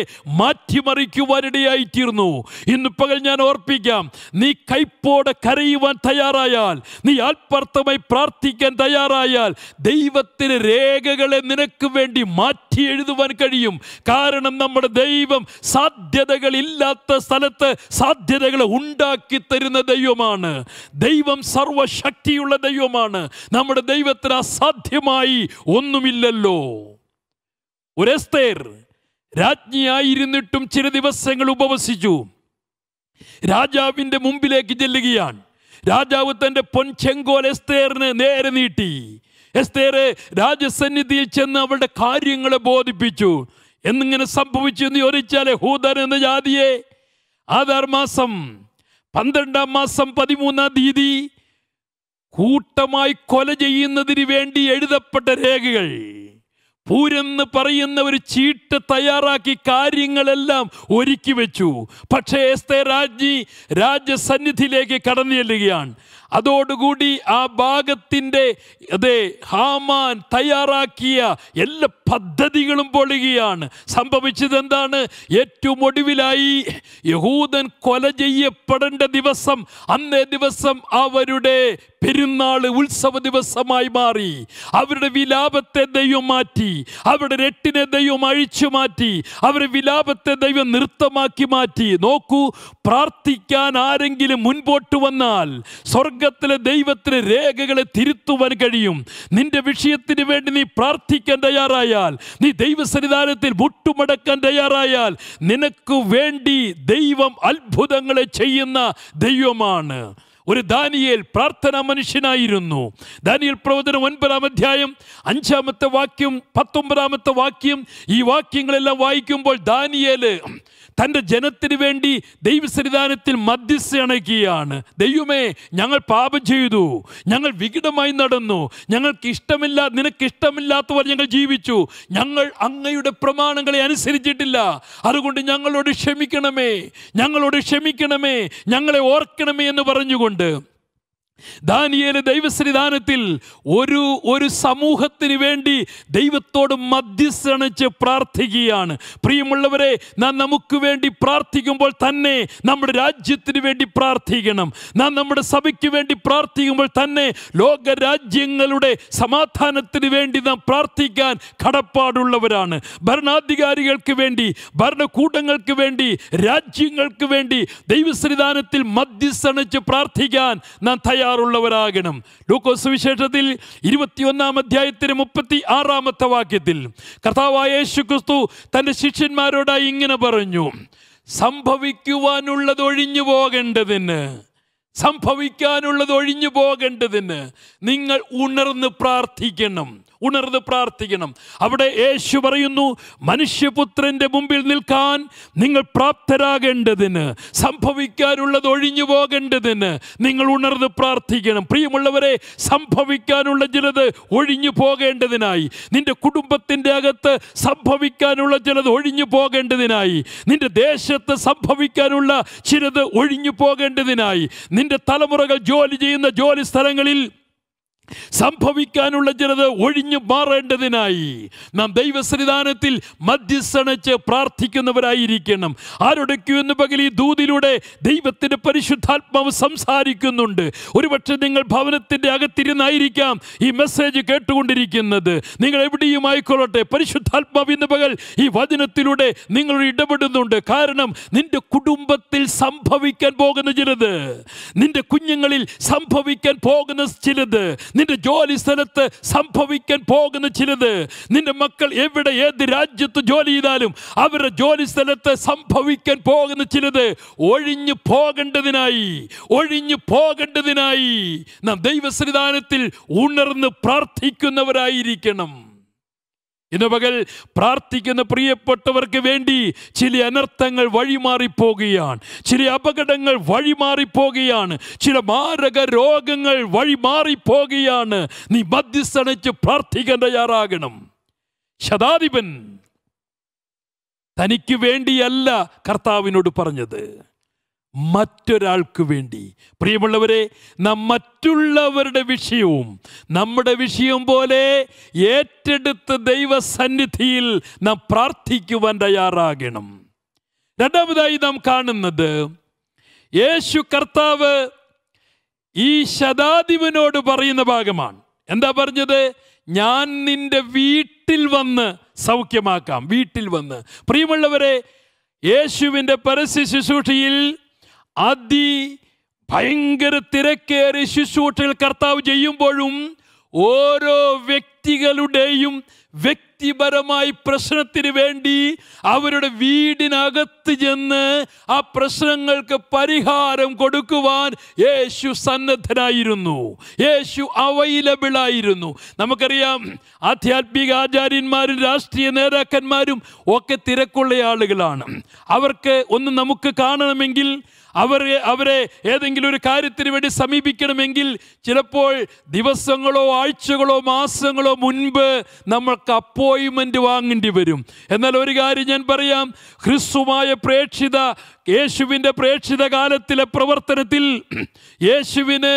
മാറ്റിമറിക്കുവാനിടയായിത്തീർന്നു ഇന്ന് പകൽ ഞാൻ ഓർപ്പിക്കാം നീ കൈപ്പോടെ കരയുവാൻ തയ്യാറായാൽ നീ ആത്മാർത്ഥമായി പ്രാർത്ഥിക്കാൻ തയ്യാറായാൽ ദൈവത്തിന് രേഖകളെ നിനക്ക് വേണ്ടി മാറ്റി എഴുതുവാൻ കഴിയും കാരണം നമ്മുടെ ദൈവം സാധ്യതകൾ ഇല്ലാത്ത സ്ഥലത്ത് സാധ്യതകളെ ഉണ്ടാക്കി തരുന്ന ദൈവമാണ് ദൈവം സർവശക്തിയുള്ള ദൈവമാണ് നമ്മുടെ ദൈവത്തിന് അസാധ്യമായി ഒന്നുമില്ലല്ലോ ഒരു എസ്തേർ രാജ്ഞിയായിരുന്നിട്ടും ചില ദിവസങ്ങൾ ഉപവസിച്ചു രാജാവിൻ്റെ മുമ്പിലേക്ക് ചെല്ലുകയാണ് രാജാവ് തൻ്റെ പൊൻചെങ്കോൽ എസ്തേറിന് നേരെ നീട്ടി എസ്തേറ് രാജസന്നിധിയിൽ ചെന്ന് അവളുടെ കാര്യങ്ങളെ ബോധിപ്പിച്ചു എന്നിങ്ങനെ സംഭവിച്ചു എന്ന് ചോദിച്ചാൽ ഹൂദൻ എന്ന ജാതിയെ ആധാർ മാസം പന്ത്രണ്ടാം മാസം പതിമൂന്നാം തീയതി കൂട്ടമായി കൊല ചെയ്യുന്നതിന് വേണ്ടി എഴുതപ്പെട്ട രേഖകൾ പൂരെന്ന് പറയുന്ന ഒരു ചീട്ട് തയ്യാറാക്കി കാര്യങ്ങളെല്ലാം ഒരുക്കി വെച്ചു പക്ഷേ എസ്തേ രാജ്ഞി രാജസന്നിധിയിലേക്ക് കടന്നു ചെല്ലുകയാണ് അതോടുകൂടി ആ ഭാഗത്തിൻ്റെ അതെ ഹാമാൻ തയ്യാറാക്കിയ എല്ലാ പദ്ധതികളും പൊളിയുകയാണ് സംഭവിച്ചത് എന്താണ് ഏറ്റവും ഒടുവിലായി യഹൂദൻ കൊല ചെയ്യപ്പെടേണ്ട ദിവസം അന്നേ ദിവസം അവരുടെ പെരുന്നാൾ ഉത്സവ ദിവസമായി മാറി അവരുടെ വിലാപത്തെ ദൈവം മാറ്റി അവരുടെ രട്ടിനെ ദൈവം അഴിച്ചു മാറ്റി അവരുടെ വിലാപത്തെ ദൈവം നൃത്തമാക്കി മാറ്റി നോക്കൂ പ്രാർത്ഥിക്കാൻ ആരെങ്കിലും മുൻപോട്ട് വന്നാൽ സ്വർഗത്തിലെ ദൈവത്തിന് രേഖകളെ തിരുത്തുവാൻ കഴിയും നിന്റെ വിഷയത്തിന് വേണ്ടി നീ പ്രാർത്ഥിക്കാൻ തയ്യാറായാൽ നീ ദൈവസന്നിധാനത്തിൽ മുട്ടുമടക്കാൻ തയ്യാറായാൽ നിനക്ക് വേണ്ടി ദൈവം അത്ഭുതങ്ങളെ ചെയ്യുന്ന ദൈവമാണ് ഒരു ദാനിയേൽ പ്രാർത്ഥനാ മനുഷ്യനായിരുന്നു ദാനിയേൽ പ്രവചനം ഒൻപതാം അധ്യായം അഞ്ചാമത്തെ വാക്യം പത്തൊമ്പതാമത്തെ വാക്യം ഈ വാക്യങ്ങളെല്ലാം വായിക്കുമ്പോൾ ദാനിയേല് തൻ്റെ ജനത്തിന് വേണ്ടി ദൈവസന്നിധാനത്തിൽ മധ്യസ്ഥ അണയ്ക്കുകയാണ് ദൈവമേ ഞങ്ങൾ പാപം ചെയ്തു ഞങ്ങൾ വികടമായി നടന്നു ഞങ്ങൾക്ക് ഇഷ്ടമില്ല നിനക്ക് ഇഷ്ടമില്ലാത്തവർ ഞങ്ങൾ ജീവിച്ചു ഞങ്ങൾ അങ്ങയുടെ പ്രമാണങ്ങളെ അനുസരിച്ചിട്ടില്ല അതുകൊണ്ട് ഞങ്ങളോട് ക്ഷമിക്കണമേ ഞങ്ങളോട് ക്ഷമിക്കണമേ ഞങ്ങളെ ഓർക്കണമേ എന്ന് പറഞ്ഞുകൊണ്ട് ദാനിയേല് ദൈവസന്നിധാനത്തിൽ ഒരു ഒരു സമൂഹത്തിന് വേണ്ടി ദൈവത്തോട് മധ്യസ്ഥണിച്ച് പ്രാർത്ഥിക്കുകയാണ് പ്രിയമുള്ളവരെ നാം നമുക്ക് വേണ്ടി പ്രാർത്ഥിക്കുമ്പോൾ തന്നെ നമ്മുടെ രാജ്യത്തിന് വേണ്ടി പ്രാർത്ഥിക്കണം നാം നമ്മുടെ സഭയ്ക്ക് വേണ്ടി പ്രാർത്ഥിക്കുമ്പോൾ തന്നെ ലോക രാജ്യങ്ങളുടെ സമാധാനത്തിന് വേണ്ടി നാം പ്രാർത്ഥിക്കാൻ കടപ്പാടുള്ളവരാണ് ഭരണാധികാരികൾക്ക് വേണ്ടി ഭരണകൂടങ്ങൾക്ക് വേണ്ടി രാജ്യങ്ങൾക്ക് വേണ്ടി ദൈവസന്നിധാനത്തിൽ മധ്യസ്ഥണിച്ച് പ്രാർത്ഥിക്കാൻ നാം തയ്യാറുള്ളവരാകണം ലൂക്കോസ് വിശേഷത്തിൽ ഇരുപത്തിയൊന്നാം അധ്യായത്തിന് മുപ്പത്തി ആറാമത്തെ വാക്യത്തിൽ കർത്താവായ യേശു ക്രിസ്തു തൻ്റെ ശിഷ്യന്മാരോടായി ഇങ്ങനെ പറഞ്ഞു സംഭവിക്കുവാനുള്ളത് ഒഴിഞ്ഞു പോകേണ്ടതിന് സംഭവിക്കാനുള്ളത് ഒഴിഞ്ഞു പോകേണ്ടതിന് നിങ്ങൾ ഉണർന്ന് പ്രാർത്ഥിക്കണം ഉണർന്ന് പ്രാർത്ഥിക്കണം അവിടെ യേശു പറയുന്നു മനുഷ്യപുത്രന്റെ മുമ്പിൽ നിൽക്കാൻ നിങ്ങൾ പ്രാപ്തരാകേണ്ടതിന് സംഭവിക്കാനുള്ളത് ഒഴിഞ്ഞു പോകേണ്ടതിന് നിങ്ങൾ ഉണർന്ന് പ്രാർത്ഥിക്കണം പ്രിയമുള്ളവരെ സംഭവിക്കാനുള്ള ചിലത് ഒഴിഞ്ഞു പോകേണ്ടതിനായി നിന്റെ കുടുംബത്തിൻ്റെ അകത്ത് സംഭവിക്കാനുള്ള ചിലത് ഒഴിഞ്ഞു പോകേണ്ടതിനായി നിന്റെ ദേശത്ത് സംഭവിക്കാനുള്ള ചിലത് ഒഴിഞ്ഞു പോകേണ്ടതിനായി നിന്റെ തലമുറകൾ ജോലി ചെയ്യുന്ന ജോലി സ്ഥലങ്ങളിൽ സംഭവിക്കാനുള്ള ചിലത് ഒഴിഞ്ഞു മാറേണ്ടതിനായി നാം ദൈവസന്നിധാനത്തിൽ മധ്യസ്ഥണിച്ച് പ്രാർത്ഥിക്കുന്നവരായിരിക്കണം ആരോടൊക്കെയോ എന്ന് പകൽ ഈ ദൂതിലൂടെ ദൈവത്തിൻ്റെ പരിശുദ്ധാത്മാവ് സംസാരിക്കുന്നുണ്ട് ഒരുപക്ഷെ നിങ്ങൾ ഭവനത്തിൻ്റെ അകത്തിരുന്നായിരിക്കാം ഈ മെസ്സേജ് കേട്ടുകൊണ്ടിരിക്കുന്നത് നിങ്ങൾ എവിടെയും ആയിക്കൊള്ളട്ടെ പരിശുദ്ധാത്മാവ് ഇന്ന് പകൽ ഈ വചനത്തിലൂടെ നിങ്ങൾ ഇടപെടുന്നുണ്ട് കാരണം നിന്റെ കുടുംബത്തിൽ സംഭവിക്കാൻ പോകുന്ന ചിലത് നിന്റെ കുഞ്ഞുങ്ങളിൽ സംഭവിക്കാൻ പോകുന്ന ചിലത് നിന്റെ ജോലി സ്ഥലത്ത് സംഭവിക്കാൻ പോകുന്ന ചിലത് നിന്റെ മക്കൾ എവിടെ ഏത് രാജ്യത്ത് ജോലി ചെയ്താലും അവരുടെ ജോലി സ്ഥലത്ത് സംഭവിക്കാൻ പോകുന്ന ചിലത് ഒഴിഞ്ഞു പോകേണ്ടതിനായി ഒഴിഞ്ഞു പോകേണ്ടതിനായി നാം ദൈവസന്നിധാനത്തിൽ ഉണർന്ന് പ്രാർത്ഥിക്കുന്നവരായിരിക്കണം ഇന്ന് പകൽ പ്രാർത്ഥിക്കുന്ന പ്രിയപ്പെട്ടവർക്ക് വേണ്ടി ചില അനർത്ഥങ്ങൾ വഴിമാറിപ്പോകുകയാണ് ചില അപകടങ്ങൾ വഴിമാറിപ്പോകുകയാണ് ചില മാരക രോഗങ്ങൾ വഴിമാറിപ്പോകുകയാണ് നീ മധ്യസ്ഥണിച്ച് പ്രാർത്ഥിക്കാൻ തയ്യാറാകണം ശതാധിപൻ തനിക്ക് വേണ്ടിയല്ല കർത്താവിനോട് പറഞ്ഞത് മറ്റൊരാൾക്ക് വേണ്ടി പ്രിയമുള്ളവരെ നാം മറ്റുള്ളവരുടെ വിഷയവും നമ്മുടെ വിഷയം പോലെ ഏറ്റെടുത്ത് ദൈവസന്നിധിയിൽ നാം പ്രാർത്ഥിക്കുവാൻ തയ്യാറാകണം രണ്ടാമതായി നാം കാണുന്നത് യേശു കർത്താവ് ഈ ശതാധിപനോട് പറയുന്ന ഭാഗമാണ് എന്താ പറഞ്ഞത് ഞാൻ നിന്റെ വീട്ടിൽ വന്ന് സൗഖ്യമാക്കാം വീട്ടിൽ വന്ന് പ്രിയമുള്ളവരെ യേശുവിൻ്റെ പരസ്യ ശുശ്രൂഷയിൽ അതി ഭയങ്കര തിരക്കേറിയ ശുശ്രൂഷകൾ കർത്താവ് ചെയ്യുമ്പോഴും ഓരോ വ്യക്തികളുടെയും വ്യക്തിപരമായി പ്രശ്നത്തിന് വേണ്ടി അവരുടെ വീടിനകത്ത് ചെന്ന് ആ പ്രശ്നങ്ങൾക്ക് പരിഹാരം കൊടുക്കുവാൻ യേശു സന്നദ്ധനായിരുന്നു യേശു അവൈലബിൾ ആയിരുന്നു നമുക്കറിയാം ആധ്യാത്മിക ആചാര്യന്മാരും രാഷ്ട്രീയ നേതാക്കന്മാരും ഒക്കെ തിരക്കുള്ള ആളുകളാണ് അവർക്ക് ഒന്ന് നമുക്ക് കാണണമെങ്കിൽ അവരെ അവരെ ഏതെങ്കിലും ഒരു കാര്യത്തിന് വേണ്ടി സമീപിക്കണമെങ്കിൽ ചിലപ്പോൾ ദിവസങ്ങളോ ആഴ്ചകളോ മാസങ്ങളോ മുൻപ് നമ്മൾക്ക് അപ്പോയിൻമെൻ്റ് വാങ്ങേണ്ടി വരും എന്നാൽ ഒരു കാര്യം ഞാൻ പറയാം ഹ്രസ്വമായ പ്രേക്ഷിത യേശുവിൻ്റെ പ്രേക്ഷിത കാലത്തിലെ പ്രവർത്തനത്തിൽ യേശുവിന്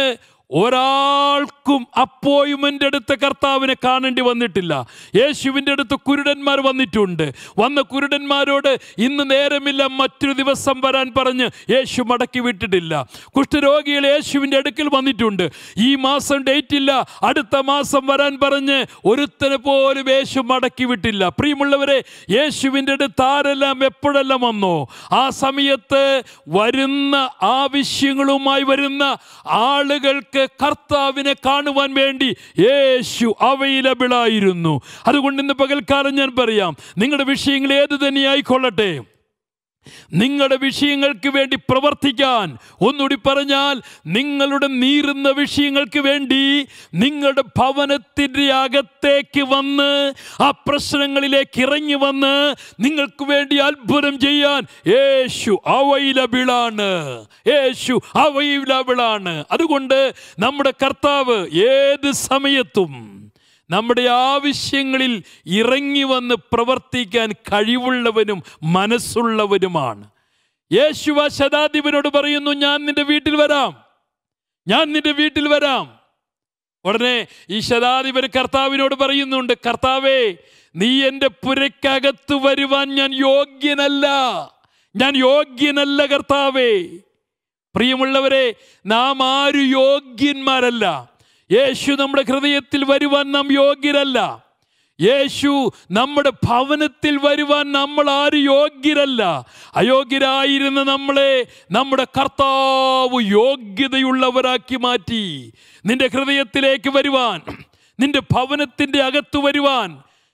ഒരാൾക്കും അപ്പോയിൻമെൻ്റ് എടുത്ത കർത്താവിനെ കാണേണ്ടി വന്നിട്ടില്ല യേശുവിൻ്റെ അടുത്ത് കുരുടന്മാർ വന്നിട്ടുണ്ട് വന്ന കുരുടന്മാരോട് ഇന്ന് നേരമില്ല മറ്റൊരു ദിവസം വരാൻ പറഞ്ഞ് യേശു മടക്കി വിട്ടിട്ടില്ല കുഷ്ഠരോഗികൾ യേശുവിൻ്റെ അടുക്കൽ വന്നിട്ടുണ്ട് ഈ മാസം ഡേറ്റ് ഇല്ല അടുത്ത മാസം വരാൻ പറഞ്ഞ് ഒരുത്തനെ പോലും യേശു മടക്കി വിട്ടില്ല പ്രിയമുള്ളവരെ യേശുവിൻ്റെ അടുത്ത് ആരെല്ലാം എപ്പോഴെല്ലാം വന്നോ ആ സമയത്ത് വരുന്ന ആവശ്യങ്ങളുമായി വരുന്ന ആളുകൾക്ക് കർത്താവിനെ കാണുവാൻ വേണ്ടി യേശു അവൈലബിൾ ആയിരുന്നു അതുകൊണ്ട് ഇന്ന് പകൽക്കാലം ഞാൻ പറയാം നിങ്ങളുടെ വിഷയങ്ങൾ ഏത് തന്നെയായിക്കൊള്ളട്ടെ നിങ്ങളുടെ വിഷയങ്ങൾക്ക് വേണ്ടി പ്രവർത്തിക്കാൻ ഒന്നുകൂടി പറഞ്ഞാൽ നിങ്ങളുടെ നീറുന്ന വിഷയങ്ങൾക്ക് വേണ്ടി നിങ്ങളുടെ ഭവനത്തിൻ്റെ അകത്തേക്ക് വന്ന് ആ പ്രശ്നങ്ങളിലേക്ക് ഇറങ്ങി വന്ന് നിങ്ങൾക്ക് വേണ്ടി അത്ഭുതം ചെയ്യാൻ യേശു അവൈലബിളാണ് യേശു അവൈലബിളാണ് അതുകൊണ്ട് നമ്മുടെ കർത്താവ് ഏത് സമയത്തും നമ്മുടെ ആവശ്യങ്ങളിൽ ഇറങ്ങി വന്ന് പ്രവർത്തിക്കാൻ കഴിവുള്ളവനും മനസ്സുള്ളവനുമാണ് യേശുവ ശതാധിപനോട് പറയുന്നു ഞാൻ നിന്റെ വീട്ടിൽ വരാം ഞാൻ നിന്റെ വീട്ടിൽ വരാം ഉടനെ ഈ ശതാധിപൻ കർത്താവിനോട് പറയുന്നുണ്ട് കർത്താവേ നീ എൻ്റെ പുരക്കകത്ത് വരുവാൻ ഞാൻ യോഗ്യനല്ല ഞാൻ യോഗ്യനല്ല കർത്താവേ പ്രിയമുള്ളവരെ നാം ആരും യോഗ്യന്മാരല്ല യേശു നമ്മുടെ ഹൃദയത്തിൽ വരുവാൻ നാം യോഗ്യരല്ല യേശു നമ്മുടെ ഭവനത്തിൽ വരുവാൻ നമ്മൾ ആരും യോഗ്യരല്ല അയോഗ്യരായിരുന്ന നമ്മളെ നമ്മുടെ കർത്താവ് യോഗ്യതയുള്ളവരാക്കി മാറ്റി നിന്റെ ഹൃദയത്തിലേക്ക് വരുവാൻ നിന്റെ ഭവനത്തിൻ്റെ അകത്ത് വരുവാൻ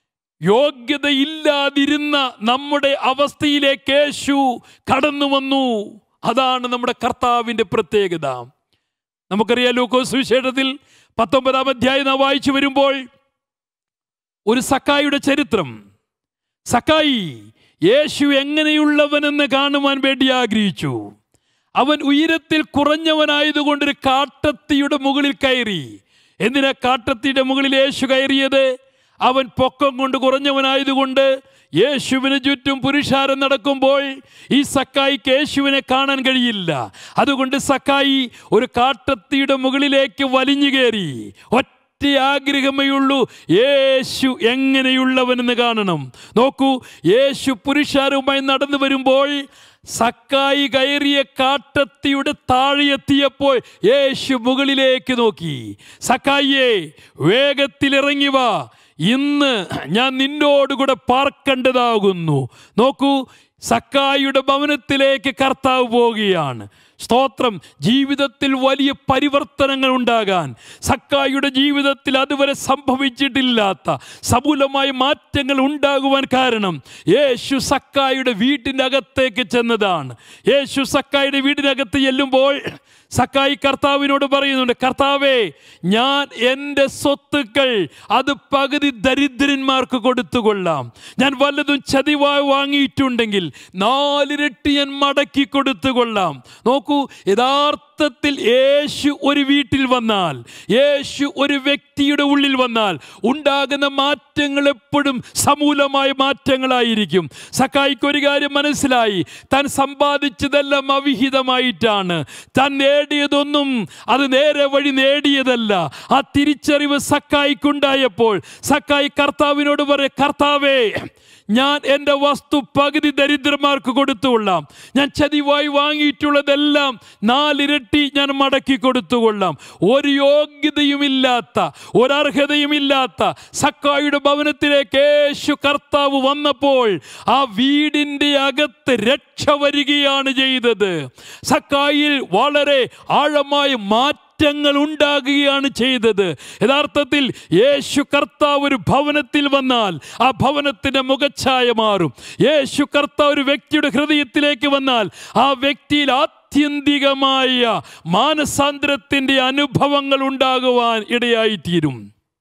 യോഗ്യതയില്ലാതിരുന്ന നമ്മുടെ അവസ്ഥയിലേക്ക് യേശു കടന്നു വന്നു അതാണ് നമ്മുടെ കർത്താവിൻ്റെ പ്രത്യേകത നമുക്കറിയാം ലൂക്കോസ് വിശേഷത്തിൽ പത്തൊമ്പതാം അധ്യായം നാം വായിച്ചു വരുമ്പോൾ ഒരു സക്കായിയുടെ ചരിത്രം സക്കായി യേശു എങ്ങനെയുള്ളവനെന്ന് കാണുവാൻ വേണ്ടി ആഗ്രഹിച്ചു അവൻ ഉയരത്തിൽ കുറഞ്ഞവനായതുകൊണ്ട് ഒരു കാട്ടത്തിയുടെ മുകളിൽ കയറി എന്തിനാ കാട്ടത്തിയുടെ മുകളിൽ യേശു കയറിയത് അവൻ പൊക്കം കൊണ്ട് കുറഞ്ഞവനായതുകൊണ്ട് യേശുവിന് ചുറ്റും പുരുഷാരം നടക്കുമ്പോൾ ഈ സക്കായിക്ക് യേശുവിനെ കാണാൻ കഴിയില്ല അതുകൊണ്ട് സക്കായി ഒരു കാട്ടത്തിയുടെ മുകളിലേക്ക് വലിഞ്ഞു കയറി ഒറ്റ ആഗ്രഹമേ ഉള്ളൂ യേശു എങ്ങനെയുള്ളവനെന്ന് കാണണം നോക്കൂ യേശു പുരുഷാരവുമായി നടന്നു വരുമ്പോൾ സക്കായി കയറിയ കാട്ടത്തിയുടെ താഴെ എത്തിയപ്പോൾ യേശു മുകളിലേക്ക് നോക്കി സക്കായിയെ വേഗത്തിൽ ഇറങ്ങി വാ ഇന്ന് ഞാൻ നിന്നോടുകൂടെ പാർക്കേണ്ടതാകുന്നു നോക്കൂ സക്കായിയുടെ ഭവനത്തിലേക്ക് കർത്താവ് പോവുകയാണ് സ്തോത്രം ജീവിതത്തിൽ വലിയ പരിവർത്തനങ്ങൾ ഉണ്ടാകാൻ സക്കായിയുടെ ജീവിതത്തിൽ അതുവരെ സംഭവിച്ചിട്ടില്ലാത്ത സമൂലമായ മാറ്റങ്ങൾ ഉണ്ടാകുവാൻ കാരണം യേശു സക്കായിയുടെ വീട്ടിൻ്റെ അകത്തേക്ക് ചെന്നതാണ് യേശു സക്കായിയുടെ വീടിനകത്ത് ചെല്ലുമ്പോൾ സക്കായി കർത്താവിനോട് പറയുന്നുണ്ട് കർത്താവേ ഞാൻ എൻ്റെ സ്വത്തുക്കൾ അത് പകുതി ദരിദ്രന്മാർക്ക് കൊടുത്തുകൊള്ളാം ഞാൻ വല്ലതും ചതിവായി വാങ്ങിയിട്ടുണ്ടെങ്കിൽ നാലിരട്ടി ഞാൻ മടക്കി കൊടുത്തുകൊള്ളാം നോക്കൂ യഥാർത്ഥത്തിൽ യേശു ഒരു വീട്ടിൽ വന്നാൽ യേശു ഒരു വ്യക്തിയുടെ ഉള്ളിൽ വന്നാൽ ഉണ്ടാകുന്ന മാറ്റങ്ങൾ എപ്പോഴും സമൂലമായ മാറ്റങ്ങളായിരിക്കും സക്കായിക്ക് ഒരു കാര്യം മനസ്സിലായി താൻ സമ്പാദിച്ചതെല്ലാം അവിഹിതമായിട്ടാണ് താൻ നേടിയതൊന്നും അത് നേരെ വഴി നേടിയതല്ല ആ തിരിച്ചറിവ് സക്കായിക്കുണ്ടായപ്പോൾ സക്കായി കർത്താവിനോട് പറയ കർത്താവേ ഞാൻ എൻ്റെ വസ്തു പകുതി ദരിദ്രന്മാർക്ക് കൊടുത്തുകൊള്ളാം ഞാൻ ചതിവായി വാങ്ങിയിട്ടുള്ളതെല്ലാം നാലിരട്ടി ഞാൻ മടക്കി കൊടുത്തുകൊള്ളാം ഒരു യോഗ്യതയുമില്ലാത്ത ഒരർഹതയുമില്ലാത്ത സക്കായുടെ ഭവനത്തിലേക്ക് യേശു കർത്താവ് വന്നപ്പോൾ ആ വീടിൻ്റെ അകത്ത് രക്ഷ വരികയാണ് ചെയ്തത് സക്കായിൽ വളരെ ആഴമായ മാറ്റം മാറ്റങ്ങൾ ഉണ്ടാകുകയാണ് ചെയ്തത് യഥാർത്ഥത്തിൽ യേശു കർത്താവ് ഒരു ഭവനത്തിൽ വന്നാൽ ആ ഭവനത്തിന്റെ മുഖച്ഛായ മാറും യേശു കർത്താവ് ഒരു വ്യക്തിയുടെ ഹൃദയത്തിലേക്ക് വന്നാൽ ആ വ്യക്തിയിൽ ആത്യന്തികമായ മാനസാന്തരത്തിന്റെ അനുഭവങ്ങൾ ഉണ്ടാകുവാൻ ഇടയായിത്തീരും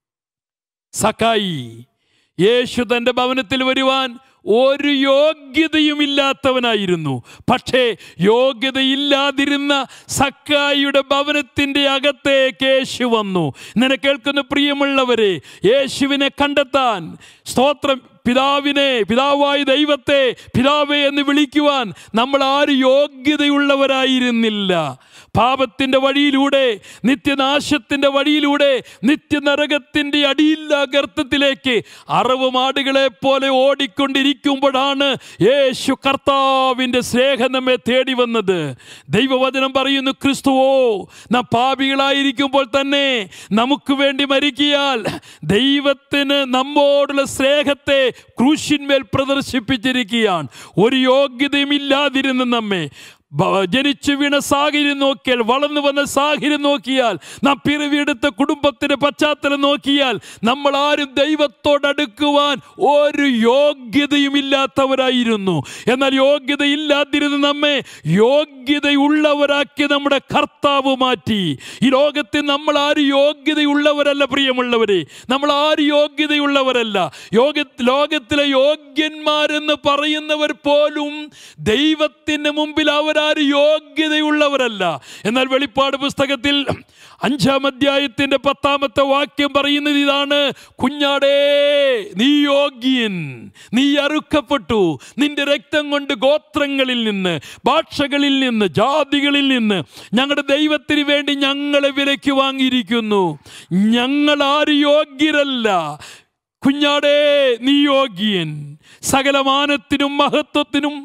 സക്കായി യേശു തൻ്റെ ഭവനത്തിൽ വരുവാൻ ഒരു യോഗ്യതയുമില്ലാത്തവനായിരുന്നു പക്ഷേ യോഗ്യതയില്ലാതിരുന്ന സക്കായിയുടെ ഭവനത്തിൻ്റെ അകത്തേക്ക് യേശു വന്നു ഇങ്ങനെ കേൾക്കുന്ന പ്രിയമുള്ളവരെ യേശുവിനെ കണ്ടെത്താൻ സ്തോത്രം പിതാവിനെ പിതാവായ ദൈവത്തെ പിതാവേ എന്ന് വിളിക്കുവാൻ നമ്മൾ ആര് യോഗ്യതയുള്ളവരായിരുന്നില്ല പാപത്തിൻ്റെ വഴിയിലൂടെ നിത്യനാശത്തിൻ്റെ വഴിയിലൂടെ നിത്യനരകത്തിൻ്റെ അടിയില്ലാ ഗർത്തത്തിലേക്ക് അറവ് മാടുകളെ പോലെ ഓടിക്കൊണ്ടിരിക്കുമ്പോഴാണ് യേശു കർത്താവിൻ്റെ സ്നേഹം നമ്മെ തേടി വന്നത് ദൈവവചനം പറയുന്നു ക്രിസ്തുവോ നാം പാപികളായിരിക്കുമ്പോൾ തന്നെ നമുക്ക് വേണ്ടി മരിക്കിയാൽ ദൈവത്തിന് നമ്മോടുള്ള സ്നേഹത്തെ ക്രൂശിന്മേൽ പ്രദർശിപ്പിച്ചിരിക്കുകയാണ് ഒരു യോഗ്യതയും ഇല്ലാതിരുന്ന നമ്മെ ബ- ജനിച്ചു വീണ സാഹചര്യം നോക്കിയാൽ വളർന്നു വന്ന സാഹചര്യം നോക്കിയാൽ നാം പിറവിയെടുത്ത കുടുംബത്തിന്റെ പശ്ചാത്തലം നോക്കിയാൽ നമ്മൾ ആരും ദൈവത്തോടടുക്കുവാൻ ഒരു യോഗ്യതയും ഇല്ലാത്തവരായിരുന്നു എന്നാൽ യോഗ്യതയില്ലാതിരുന്ന് നമ്മെ യോഗ്യതയുള്ളവരാക്കി നമ്മുടെ കർത്താവ് മാറ്റി ഈ ലോകത്തിൽ നമ്മൾ ആരും യോഗ്യതയുള്ളവരല്ല പ്രിയമുള്ളവരെ നമ്മൾ ആരും യോഗ്യതയുള്ളവരല്ല യോഗ ലോകത്തിലെ യോഗ്യന്മാരെന്ന് പറയുന്നവർ പോലും ദൈവത്തിന് മുമ്പിൽ അവരാരും യോഗ്യതയുള്ളവരല്ല എന്നാൽ വെളിപ്പാട് പുസ്തകത്തിൽ അഞ്ചാം അധ്യായത്തിന്റെ പത്താമത്തെ വാക്യം പറയുന്നത് ഇതാണ് കുഞ്ഞാടേ നീ യോഗ്യൻ നീ അറുക്കപ്പെട്ടു നിന്റെ രക്തം കൊണ്ട് ഗോത്രങ്ങളിൽ നിന്ന് ഭാഷകളിൽ നിന്ന് ജാതികളിൽ നിന്ന് ഞങ്ങളുടെ ദൈവത്തിന് വേണ്ടി ഞങ്ങളെ വിലയ്ക്ക് വാങ്ങിയിരിക്കുന്നു ഞങ്ങൾ ആര് യോഗ്യരല്ല കുഞ്ഞാടേ നീ യോഗ്യൻ സകലമാനത്തിനും മഹത്വത്തിനും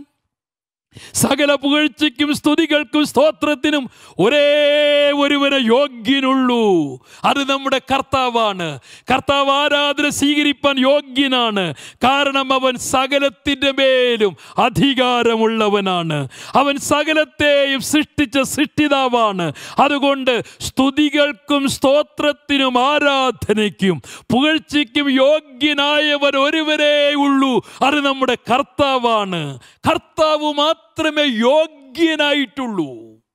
സകല പുകഴ്ചയ്ക്കും സ്തുതികൾക്കും സ്തോത്രത്തിനും ഒരേ ഒരുവനെ യോഗ്യനുള്ളൂ അത് നമ്മുടെ കർത്താവാണ് കർത്താവ് ആരാധന സ്വീകരിപ്പാൻ യോഗ്യനാണ് കാരണം അവൻ സകലത്തിൻ്റെ മേലും അധികാരമുള്ളവനാണ് അവൻ സകലത്തെയും സൃഷ്ടിച്ച സൃഷ്ടിതാവാണ് അതുകൊണ്ട് സ്തുതികൾക്കും സ്തോത്രത്തിനും ആരാധനയ്ക്കും പുകഴ്ചയ്ക്കും യോഗ്യനായവൻ ഒരുവരേ ഉള്ളൂ അത് നമ്മുടെ കർത്താവാണ് കർത്താവ് മാത്രമേ യോഗ്യനായിട്ടുള്ളൂ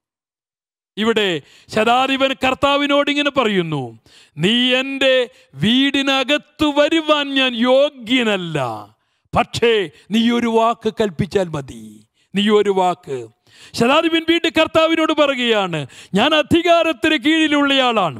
ഇവിടെ ശതാധിപൻ കർത്താവിനോട് ഇങ്ങനെ പറയുന്നു നീ എൻ്റെ വീടിനകത്തു വരുവാൻ ഞാൻ യോഗ്യനല്ല പക്ഷേ നീ ഒരു വാക്ക് കൽപ്പിച്ചാൽ മതി നീ ഒരു വാക്ക് ശതാധിപൻ വീണ്ടും കർത്താവിനോട് പറയുകയാണ് ഞാൻ അധികാരത്തിന് കീഴിലുള്ളയാളാണ്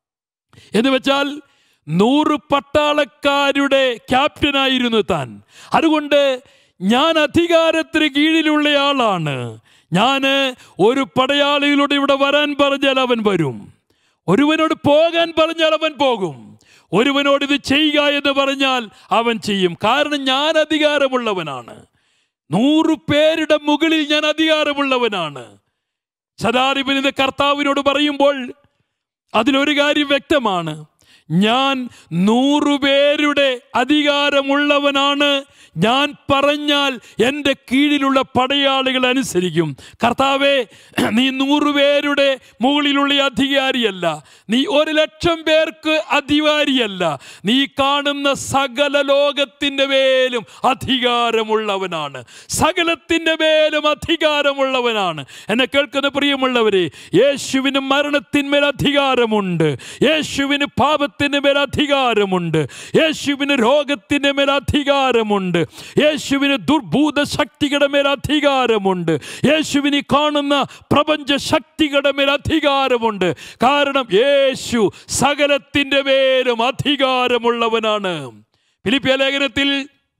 എന്ന് വെച്ചാൽ നൂറ് പട്ടാളക്കാരുടെ ക്യാപ്റ്റനായിരുന്നു താൻ അതുകൊണ്ട് ഞാൻ അധികാരത്തിന് കീഴിലുള്ളയാളാണ് ഞാൻ ഒരു പടയാളികളോട് ഇവിടെ വരാൻ പറഞ്ഞാൽ അവൻ വരും ഒരുവനോട് പോകാൻ പറഞ്ഞാൽ അവൻ പോകും ഒരുവനോട് ഇത് ചെയ്യുക എന്ന് പറഞ്ഞാൽ അവൻ ചെയ്യും കാരണം ഞാൻ അധികാരമുള്ളവനാണ് നൂറ് പേരുടെ മുകളിൽ ഞാൻ അധികാരമുള്ളവനാണ് ശതാധിപൻ ഇത് കർത്താവിനോട് പറയുമ്പോൾ അതിലൊരു കാര്യം വ്യക്തമാണ് ഞാൻ നൂറുപേരുടെ അധികാരമുള്ളവനാണ് ഞാൻ പറഞ്ഞാൽ എൻ്റെ കീഴിലുള്ള പടയാളികൾ അനുസരിക്കും കർത്താവെ നീ നൂറുപേരുടെ മുകളിലുള്ള അധികാരിയല്ല നീ ഒരു ലക്ഷം പേർക്ക് അധികാരിയല്ല നീ കാണുന്ന സകല ലോകത്തിൻ്റെ മേലും അധികാരമുള്ളവനാണ് സകലത്തിൻ്റെ മേലും അധികാരമുള്ളവനാണ് എന്നെ കേൾക്കുന്ന പ്രിയമുള്ളവരെ യേശുവിന് മരണത്തിന്മേൽ അധികാരമുണ്ട് യേശുവിന് പാപത്തിന് മേൽ അധികാരമുണ്ട് യേശുവിന് രോഗത്തിൻ്റെ മേൽ അധികാരമുണ്ട് യേശുവിന് ദുർഭൂത ശക്തികളുടെ മേൽ അധികാരമുണ്ട് യേശുവിന് ഈ കാണുന്ന പ്രപഞ്ച ശക്തികളുടെ മേൽ അധികാരമുണ്ട് കാരണം യേശു സകലത്തിൻ്റെ മേലും അധികാരമുള്ളവനാണ് ഫിലിപ്പിയ ലേഖനത്തിൽ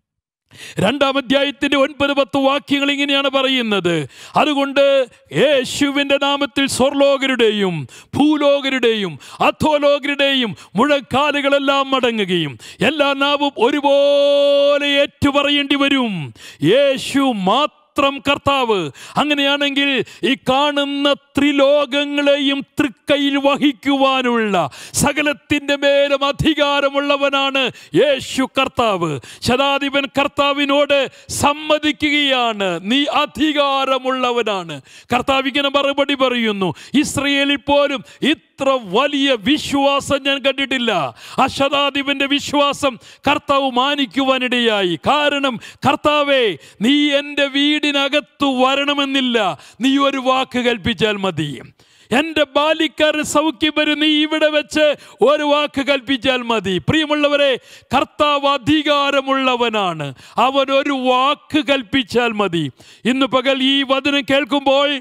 രണ്ടാം അധ്യായത്തിന്റെ ഒൻപത് പത്ത് വാക്യങ്ങൾ ഇങ്ങനെയാണ് പറയുന്നത് അതുകൊണ്ട് യേശുവിൻ്റെ നാമത്തിൽ സ്വർലോകരുടെയും ഭൂലോകരുടെയും അധോലോകരുടെയും മുഴക്കാലുകളെല്ലാം മടങ്ങുകയും എല്ലാ നാവും ഒരുപോലെ ഏറ്റുപറയേണ്ടി വരും യേശു മാത്രം കർത്താവ് അങ്ങനെയാണെങ്കിൽ ഈ കാണുന്ന ത്രിലോകങ്ങളെയും തൃക്കൈയിൽ വഹിക്കുവാനുള്ള സകലത്തിൻ്റെ മേലും അധികാരമുള്ളവനാണ് യേശു കർത്താവ് ശതാധിപൻ കർത്താവിനോട് സമ്മതിക്കുകയാണ് നീ അധികാരമുള്ളവനാണ് കർത്താവ് ഇങ്ങനെ മറുപടി പറയുന്നു ഇസ്രയേലിൽ പോലും ഇത്ര വലിയ വിശ്വാസം ഞാൻ കണ്ടിട്ടില്ല ആ ശതാധിപന്റെ വിശ്വാസം കർത്താവ് മാനിക്കുവാനിടയായി കാരണം കർത്താവേ നീ എൻ്റെ വീടിനകത്തു വരണമെന്നില്ല നീ ഒരു വാക്ക് കൽപ്പിച്ചാൽ മതി എൻ്റെ ബാലിക്കാരൻ സൗഖ്യം വരും നീ ഇവിടെ വെച്ച് ഒരു വാക്ക് കൽപ്പിച്ചാൽ മതി പ്രിയമുള്ളവരെ കർത്താവ് അധികാരമുള്ളവനാണ് അവൻ ഒരു വാക്ക് കൽപ്പിച്ചാൽ മതി ഇന്ന് പകൽ ഈ വചനം കേൾക്കുമ്പോൾ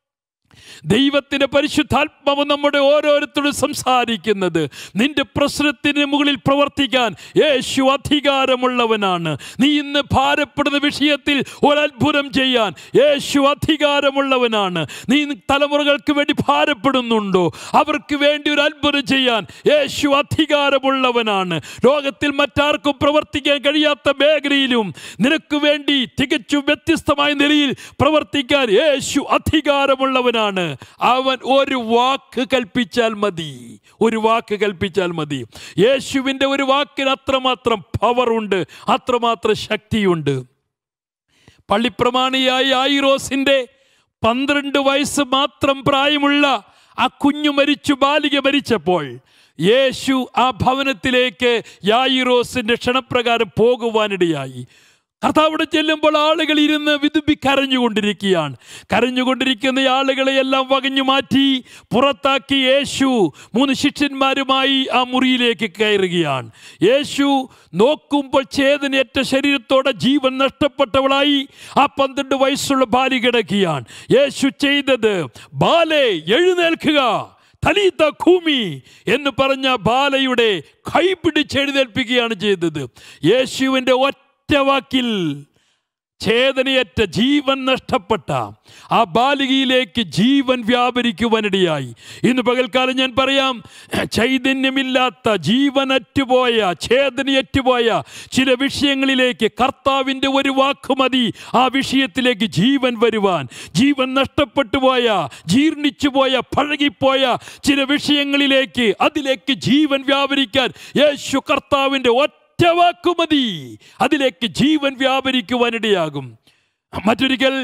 ദൈവത്തിൻ്റെ പരിശുദ്ധാത്മാവ് നമ്മുടെ ഓരോരുത്തരോടും സംസാരിക്കുന്നത് നിന്റെ പ്രശ്നത്തിന് മുകളിൽ പ്രവർത്തിക്കാൻ യേശു അധികാരമുള്ളവനാണ് നീ ഇന്ന് ഭാരപ്പെടുന്ന വിഷയത്തിൽ ഒരത്ഭുതം ചെയ്യാൻ യേശു അധികാരമുള്ളവനാണ് നീ തലമുറകൾക്ക് വേണ്ടി ഭാരപ്പെടുന്നുണ്ടോ അവർക്ക് വേണ്ടി ഒരു അത്ഭുതം ചെയ്യാൻ യേശു അധികാരമുള്ളവനാണ് ലോകത്തിൽ മറ്റാർക്കും പ്രവർത്തിക്കാൻ കഴിയാത്ത മേഖലയിലും നിനക്ക് വേണ്ടി തികച്ചും വ്യത്യസ്തമായ നിലയിൽ പ്രവർത്തിക്കാൻ യേശു അധികാരമുള്ളവനാണ് അവൻ ഒരു വാക്ക് കൽപ്പിച്ചാൽ മതി ഒരു വാക്ക് കൽപ്പിച്ചാൽ മതി യേശുവിൻ്റെ ഒരു വാക്കിന് അത്രമാത്രം പവറുണ്ട് അത്രമാത്രം ശക്തിയുണ്ട് പള്ളിപ്രമാണിയായ ആയിറോസിൻ്റെ പന്ത്രണ്ട് വയസ്സ് മാത്രം പ്രായമുള്ള ആ കുഞ്ഞു മരിച്ചു ബാലിക മരിച്ചപ്പോൾ യേശു ആ ഭവനത്തിലേക്ക് യായിറോസിന്റെ ക്ഷണപ്രകാരം പോകുവാനിടയായി കർത്താവിടെ ചെല്ലുമ്പോൾ ആളുകൾ ഇരുന്ന് വിതുമ്പി കരഞ്ഞുകൊണ്ടിരിക്കുകയാണ് കരഞ്ഞുകൊണ്ടിരിക്കുന്ന ആളുകളെ എല്ലാം വകഞ്ഞു മാറ്റി പുറത്താക്കി യേശു മൂന്ന് ശിഷ്യന്മാരുമായി ആ മുറിയിലേക്ക് കയറുകയാണ് യേശു നോക്കുമ്പോൾ ചേതനയറ്റ ശരീരത്തോടെ ജീവൻ നഷ്ടപ്പെട്ടവളായി ആ പന്ത്രണ്ട് വയസ്സുള്ള ബാലി കിടക്കുകയാണ് യേശു ചെയ്തത് ബാലെ എഴുന്നേൽക്കുക തലീത്ത ഭൂമി എന്ന് പറഞ്ഞ ബാലയുടെ കൈ പിടിച്ചെഴുന്നേൽപ്പിക്കുകയാണ് ചെയ്തത് യേശുവിൻ്റെ ഒറ്റ വാക്കിൽ ഛേദനയറ്റ ജീവൻ നഷ്ടപ്പെട്ട ആ ബാലികയിലേക്ക് ജീവൻ വ്യാപരിക്കുവാനിടയായി ഇന്ന് പകൽക്കാലം ഞാൻ പറയാം ചൈതന്യമില്ലാത്ത ജീവനറ്റുപോയ ഛേദനയറ്റുപോയ ചില വിഷയങ്ങളിലേക്ക് കർത്താവിൻ്റെ ഒരു വാക്ക് മതി ആ വിഷയത്തിലേക്ക് ജീവൻ വരുവാൻ ജീവൻ നഷ്ടപ്പെട്ടു പോയ ജീർണിച്ചു പോയ പഴകിപ്പോയ ചില വിഷയങ്ങളിലേക്ക് അതിലേക്ക് ജീവൻ വ്യാപരിക്കാൻ യേശു കർത്താവിൻ്റെ ഒറ്റ ഒറ്റ വാക്കുമതി അതിലേക്ക് ജീവൻ വ്യാപരിക്കുവാനിടയാകും മറ്റൊരിക്കൽ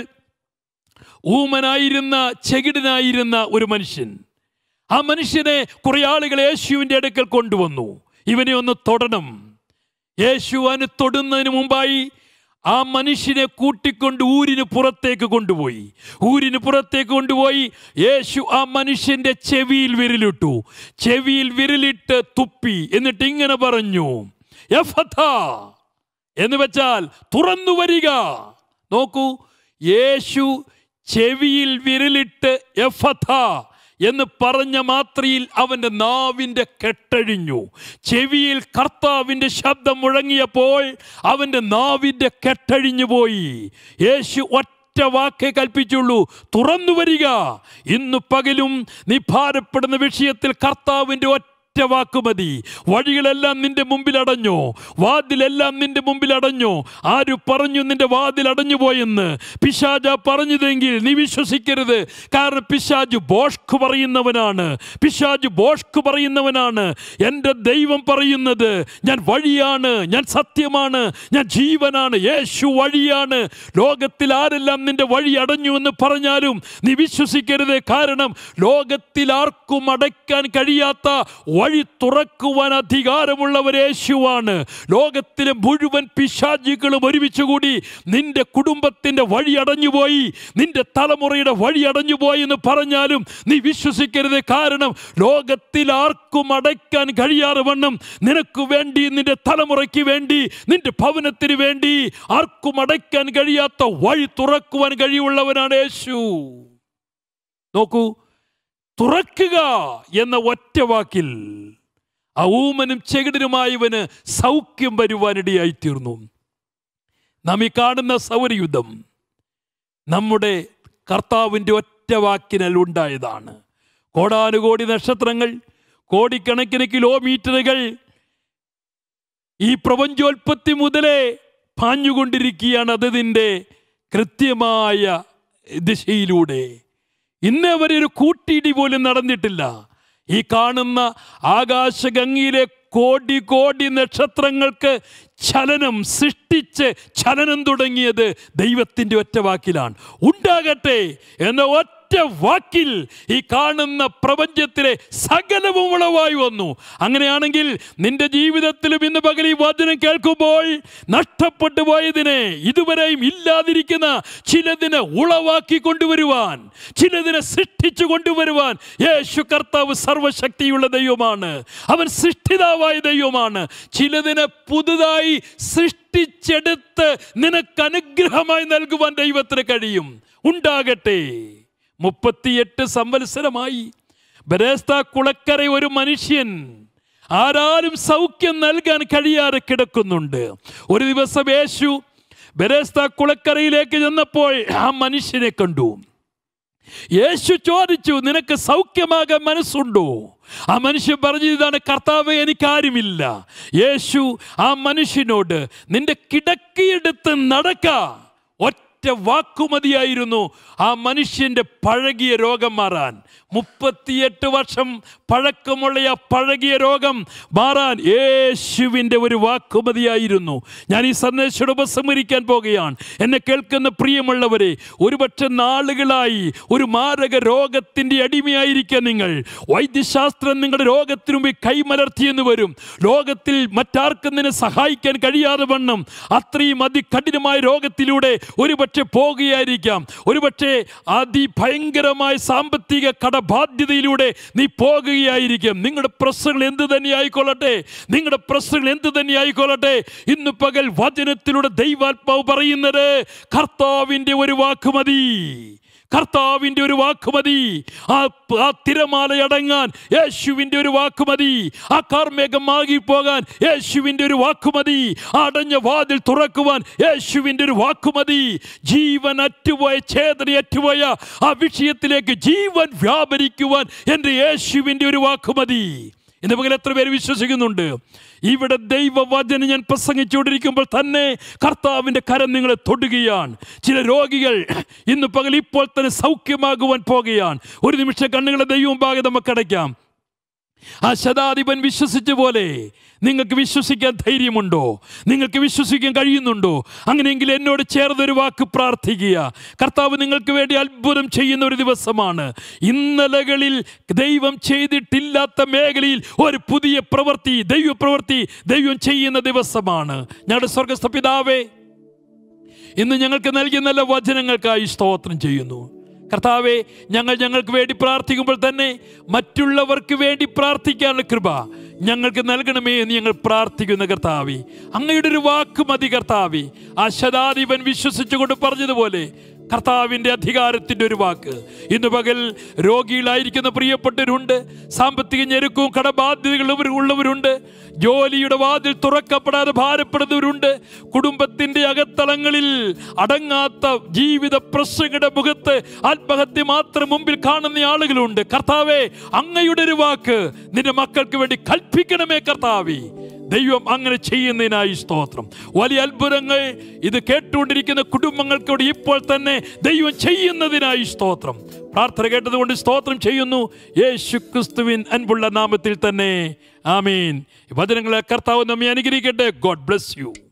ഊമനായിരുന്ന ചെകിടനായിരുന്ന ഒരു മനുഷ്യൻ ആ മനുഷ്യനെ കുറെ ആളുകൾ യേശുവിൻ്റെ അടുക്കൽ കൊണ്ടുവന്നു ഇവനെ ഒന്ന് തൊടണം യേശു അവന് തൊടുന്നതിന് മുമ്പായി ആ മനുഷ്യനെ കൂട്ടിക്കൊണ്ട് ഊരിന് പുറത്തേക്ക് കൊണ്ടുപോയി ഊരിന് പുറത്തേക്ക് കൊണ്ടുപോയി യേശു ആ മനുഷ്യന്റെ ചെവിയിൽ വിരലിട്ടു ചെവിയിൽ വിരലിട്ട് തുപ്പി എന്നിട്ട് ഇങ്ങനെ പറഞ്ഞു എഫഥ എന്ന് വെച്ചാൽ തുറന്നു വരിക നോക്കൂ യേശു ചെവിയിൽ വിരലിട്ട് എഫഥ എന്ന് പറഞ്ഞ മാത്രയിൽ അവൻ്റെ നാവിൻ്റെ കെട്ടഴിഞ്ഞു ചെവിയിൽ കർത്താവിൻ്റെ ശബ്ദം മുഴങ്ങിയപ്പോൾ അവൻ്റെ നാവിൻ്റെ കെട്ടഴിഞ്ഞു പോയി യേശു ഒറ്റ വാക്കേ കൽപ്പിച്ചുള്ളൂ തുറന്നു വരിക ഇന്ന് പകലും നീ ഭാരപ്പെടുന്ന വിഷയത്തിൽ കർത്താവിൻ്റെ ഒറ്റ വാക്ക് മതി വഴികളെല്ലാം നിന്റെ മുമ്പിൽ അടഞ്ഞോ വാതിലെല്ലാം നിന്റെ മുമ്പിൽ അടഞ്ഞോ ആര് പറഞ്ഞു നിന്റെ വാതിൽ അടഞ്ഞു പോയെന്ന് പിശാജ പറഞ്ഞതെങ്കിൽ നീ വിശ്വസിക്കരുത് കാരണം പിശാജ് ബോഷ്ക്ക് പറയുന്നവനാണ് പിശാജ് ബോഷ്ക്ക് പറയുന്നവനാണ് എൻ്റെ ദൈവം പറയുന്നത് ഞാൻ വഴിയാണ് ഞാൻ സത്യമാണ് ഞാൻ ജീവനാണ് യേശു വഴിയാണ് ലോകത്തിൽ ആരെല്ലാം നിന്റെ വഴി അടഞ്ഞു എന്ന് പറഞ്ഞാലും നീ വിശ്വസിക്കരുത് കാരണം ലോകത്തിൽ ആർക്കും അടയ്ക്കാൻ കഴിയാത്ത വഴി തുറക്കുവാൻ അധികാരമുള്ളവർ യേശുവാണ് ലോകത്തിലെ മുഴുവൻ പിശാചികളും ഒരുമിച്ച് കൂടി നിന്റെ കുടുംബത്തിന്റെ വഴി അടഞ്ഞുപോയി നിന്റെ തലമുറയുടെ വഴി അടഞ്ഞുപോയി എന്ന് പറഞ്ഞാലും നീ വിശ്വസിക്കരുത് കാരണം ലോകത്തിൽ ആർക്കും അടയ്ക്കാൻ കഴിയാതെ വണ്ണം നിനക്ക് വേണ്ടി നിന്റെ തലമുറയ്ക്ക് വേണ്ടി നിന്റെ ഭവനത്തിന് വേണ്ടി ആർക്കും അടയ്ക്കാൻ കഴിയാത്ത വഴി തുറക്കുവാൻ കഴിവുള്ളവനാണ് യേശു നോക്കൂ തുറക്കുക എന്ന ഒറ്റ വാക്കിൽ ആ ഊമനും ചെകിടനുമായവന് സൗഖ്യം വരുവാനിടയായി തീർന്നു നാം ഈ കാണുന്ന സൗരയുദ്ധം നമ്മുടെ കർത്താവിൻ്റെ ഒറ്റ വാക്കിനാൽ ഉണ്ടായതാണ് കോടാനുകോടി നക്ഷത്രങ്ങൾ കോടിക്കണക്കിന് കിലോമീറ്ററുകൾ ഈ പ്രപഞ്ചോൽപ്പത്തി മുതലേ പാഞ്ഞുകൊണ്ടിരിക്കുകയാണ് അതതിൻ്റെ കൃത്യമായ ദിശയിലൂടെ ഇന്നേ വരെ ഒരു കൂട്ടിയിടി പോലും നടന്നിട്ടില്ല ഈ കാണുന്ന ആകാശഗംഗയിലെ കോടി കോടി നക്ഷത്രങ്ങൾക്ക് ചലനം സൃഷ്ടിച്ച് ചലനം തുടങ്ങിയത് ദൈവത്തിൻ്റെ ഒറ്റ വാക്കിലാണ് ഉണ്ടാകട്ടെ എന്ന ഒറ്റ വാക്കിൽ ഈ കാണുന്ന പ്രപഞ്ചത്തിലെ സകലവും ഉളവായി വന്നു അങ്ങനെയാണെങ്കിൽ നിന്റെ ജീവിതത്തിലും ഇന്ന് പകൽ ഈ വചനം കേൾക്കുമ്പോൾ നഷ്ടപ്പെട്ടു പോയതിനെ ഇതുവരെയും ഇല്ലാതിരിക്കുന്ന ചിലതിനെ ഉളവാക്കി കൊണ്ടുവരുവാൻ ചിലതിനെ സൃഷ്ടിച്ചു കൊണ്ടുവരുവാൻ യേശു കർത്താവ് സർവശക്തിയുള്ള ദൈവമാണ് അവൻ സൃഷ്ടിതാവായ ദൈവമാണ് ചിലതിനെ പുതുതായി സൃഷ്ടിച്ചെടുത്ത് നിനക്ക് അനുഗ്രഹമായി നൽകുവാൻ ദൈവത്തിന് കഴിയും ഉണ്ടാകട്ടെ മുപ്പത്തിയെട്ട് സംവത്സരമായി ബരേസ്ത കുളക്കര ഒരു മനുഷ്യൻ ആരാരും സൗഖ്യം നൽകാൻ കഴിയാതെ കിടക്കുന്നുണ്ട് ഒരു ദിവസം യേശു ബരേസ്ത കുളക്കരയിലേക്ക് ചെന്നപ്പോൾ ആ മനുഷ്യനെ കണ്ടു യേശു ചോദിച്ചു നിനക്ക് സൗഖ്യമാകാൻ മനസ്സുണ്ടോ ആ മനുഷ്യൻ പറഞ്ഞു ഇതാണ് കർത്താവ് എനിക്കാരുമില്ല യേശു ആ മനുഷ്യനോട് നിന്റെ കിടക്കിയെടുത്ത് നടക്ക ഒറ്റ ഒറ്റ വാക്കുമതിയായിരുന്നു ആ മനുഷ്യന്റെ പഴകിയ രോഗം മാറാൻ മുപ്പത്തിയെട്ട് വർഷം പഴക്കമുള്ള ആ പഴകിയ രോഗം മാറാൻ യേശുവിൻ്റെ ഒരു വാക്കുമതിയായിരുന്നു ഞാൻ ഈ സന്ദേശം ഉപസംഹരിക്കാൻ പോകുകയാണ് എന്നെ കേൾക്കുന്ന പ്രിയമുള്ളവരെ ഒരുപക്ഷെ നാളുകളായി ഒരു മാരക രോഗത്തിൻ്റെ അടിമയായിരിക്കാം നിങ്ങൾ വൈദ്യശാസ്ത്രം നിങ്ങളുടെ രോഗത്തിനു മുമ്പിൽ കൈമലർത്തിയെന്ന് വരും ലോകത്തിൽ മറ്റാർക്കും നിന്നെ സഹായിക്കാൻ കഴിയാതെ വണ്ണം അത്രയും അതികഠിനമായ രോഗത്തിലൂടെ ഒരുപക്ഷെ പോകുകയായിരിക്കാം ഒരുപക്ഷെ അതിഭയങ്കരമായ സാമ്പത്തിക കടബാധ്യതയിലൂടെ നീ പോകുകയായിരിക്കും നിങ്ങളുടെ പ്രശ്നങ്ങൾ എന്ത് തന്നെ ആയിക്കൊള്ളട്ടെ നിങ്ങളുടെ പ്രശ്നങ്ങൾ എന്ത് തന്നെ ആയിക്കൊള്ളട്ടെ ഇന്ന് പകൽ വചനത്തിലൂടെ ദൈവാത്മാവ് പറയുന്നത് കർത്താവിൻ്റെ ഒരു വാക്ക് മതി കർത്താവിൻ്റെ ഒരു വാക്ക് മതി ആ ആ തിരമാലയടങ്ങാൻ യേശുവിൻ്റെ ഒരു വാക്ക് മതി ആ കാർമേഘം മാകിപ്പോകാൻ യേശുവിൻ്റെ ഒരു വാക്ക് മതി ആ അടഞ്ഞ വാതിൽ തുറക്കുവാൻ യേശുവിൻ്റെ ഒരു വാക്ക് മതി ജീവൻ അറ്റുപോയ ചേതന അറ്റുപോയ ആ വിഷയത്തിലേക്ക് ജീവൻ വ്യാപരിക്കുവാൻ എൻ്റെ യേശുവിൻ്റെ ഒരു വാക്ക് മതി ഇന്ന് പകൽ എത്ര പേര് വിശ്വസിക്കുന്നുണ്ട് ഇവിടെ ദൈവവചനം ഞാൻ പ്രസംഗിച്ചുകൊണ്ടിരിക്കുമ്പോൾ തന്നെ കർത്താവിൻ്റെ കരം നിങ്ങളെ തൊടുകയാണ് ചില രോഗികൾ ഇന്ന് പകൽ ഇപ്പോൾ തന്നെ സൗഖ്യമാകുവാൻ പോകുകയാണ് ഒരു നിമിഷം കണ്ണുകളെ ദൈവം ഭാഗം നമുക്ക് അടയ്ക്കാം ആ ശതാധിപൻ വിശ്വസിച്ച പോലെ നിങ്ങൾക്ക് വിശ്വസിക്കാൻ ധൈര്യമുണ്ടോ നിങ്ങൾക്ക് വിശ്വസിക്കാൻ കഴിയുന്നുണ്ടോ അങ്ങനെയെങ്കിൽ എന്നോട് ചേർന്നൊരു വാക്ക് പ്രാർത്ഥിക്കുക കർത്താവ് നിങ്ങൾക്ക് വേണ്ടി അത്ഭുതം ചെയ്യുന്ന ഒരു ദിവസമാണ് ഇന്നലകളിൽ ദൈവം ചെയ്തിട്ടില്ലാത്ത മേഖലയിൽ ഒരു പുതിയ പ്രവൃത്തി ദൈവ പ്രവൃത്തി ദൈവം ചെയ്യുന്ന ദിവസമാണ് ഞങ്ങളുടെ സ്വർഗസ്ഥ പിതാവേ ഇന്ന് ഞങ്ങൾക്ക് നൽകിയ നല്ല വചനങ്ങൾക്കായി സ്തോത്രം ചെയ്യുന്നു കർത്താവെ ഞങ്ങൾ ഞങ്ങൾക്ക് വേണ്ടി പ്രാർത്ഥിക്കുമ്പോൾ തന്നെ മറ്റുള്ളവർക്ക് വേണ്ടി പ്രാർത്ഥിക്കാനുള്ള കൃപ ഞങ്ങൾക്ക് നൽകണമേ എന്ന് ഞങ്ങൾ പ്രാർത്ഥിക്കുന്ന കർത്താവി അങ്ങയുടെ ഒരു വാക്ക് മതി കർത്താവി ആ ശതാധിപൻ വിശ്വസിച്ചുകൊണ്ട് പറഞ്ഞതുപോലെ കർത്താവിൻ്റെ അധികാരത്തിൻ്റെ ഒരു വാക്ക് ഇന്ന് പകൽ രോഗികളായിരിക്കുന്ന പ്രിയപ്പെട്ടവരുണ്ട് സാമ്പത്തിക ഞെരുക്കവും കടബാധ്യതകളും ഉള്ളവരുണ്ട് ജോലിയുടെ വാതിൽ തുറക്കപ്പെടാതെ ഭാരപ്പെടുന്നവരുണ്ട് കുടുംബത്തിൻ്റെ അകത്തളങ്ങളിൽ അടങ്ങാത്ത ജീവിത പ്രശ്നങ്ങളുടെ മുഖത്ത് ആത്മഹത്യ മാത്രം മുമ്പിൽ കാണുന്ന ആളുകളുണ്ട് കർത്താവെ അങ്ങയുടെ ഒരു വാക്ക് നിന്റെ മക്കൾക്ക് വേണ്ടി കൽപ്പിക്കണമേ കർത്താവേ ദൈവം അങ്ങനെ ചെയ്യുന്നതിനായി സ്തോത്രം വലിയ അത്ഭുതങ്ങൾ ഇത് കേട്ടുകൊണ്ടിരിക്കുന്ന കുടുംബങ്ങൾക്കൂടി ഇപ്പോൾ തന്നെ ദൈവം ചെയ്യുന്നതിനായി സ്തോത്രം പ്രാർത്ഥന കേട്ടതുകൊണ്ട് സ്തോത്രം ചെയ്യുന്നു യേശു ക്രിസ്തുവിൻ അൻപുള്ള നാമത്തിൽ തന്നെ ആമീൻ ഈ വചനങ്ങളെ കർത്താവ് നമ്മെ അനുഗ്രഹിക്കട്ടെ ഗോഡ് ബ്ലെസ് യു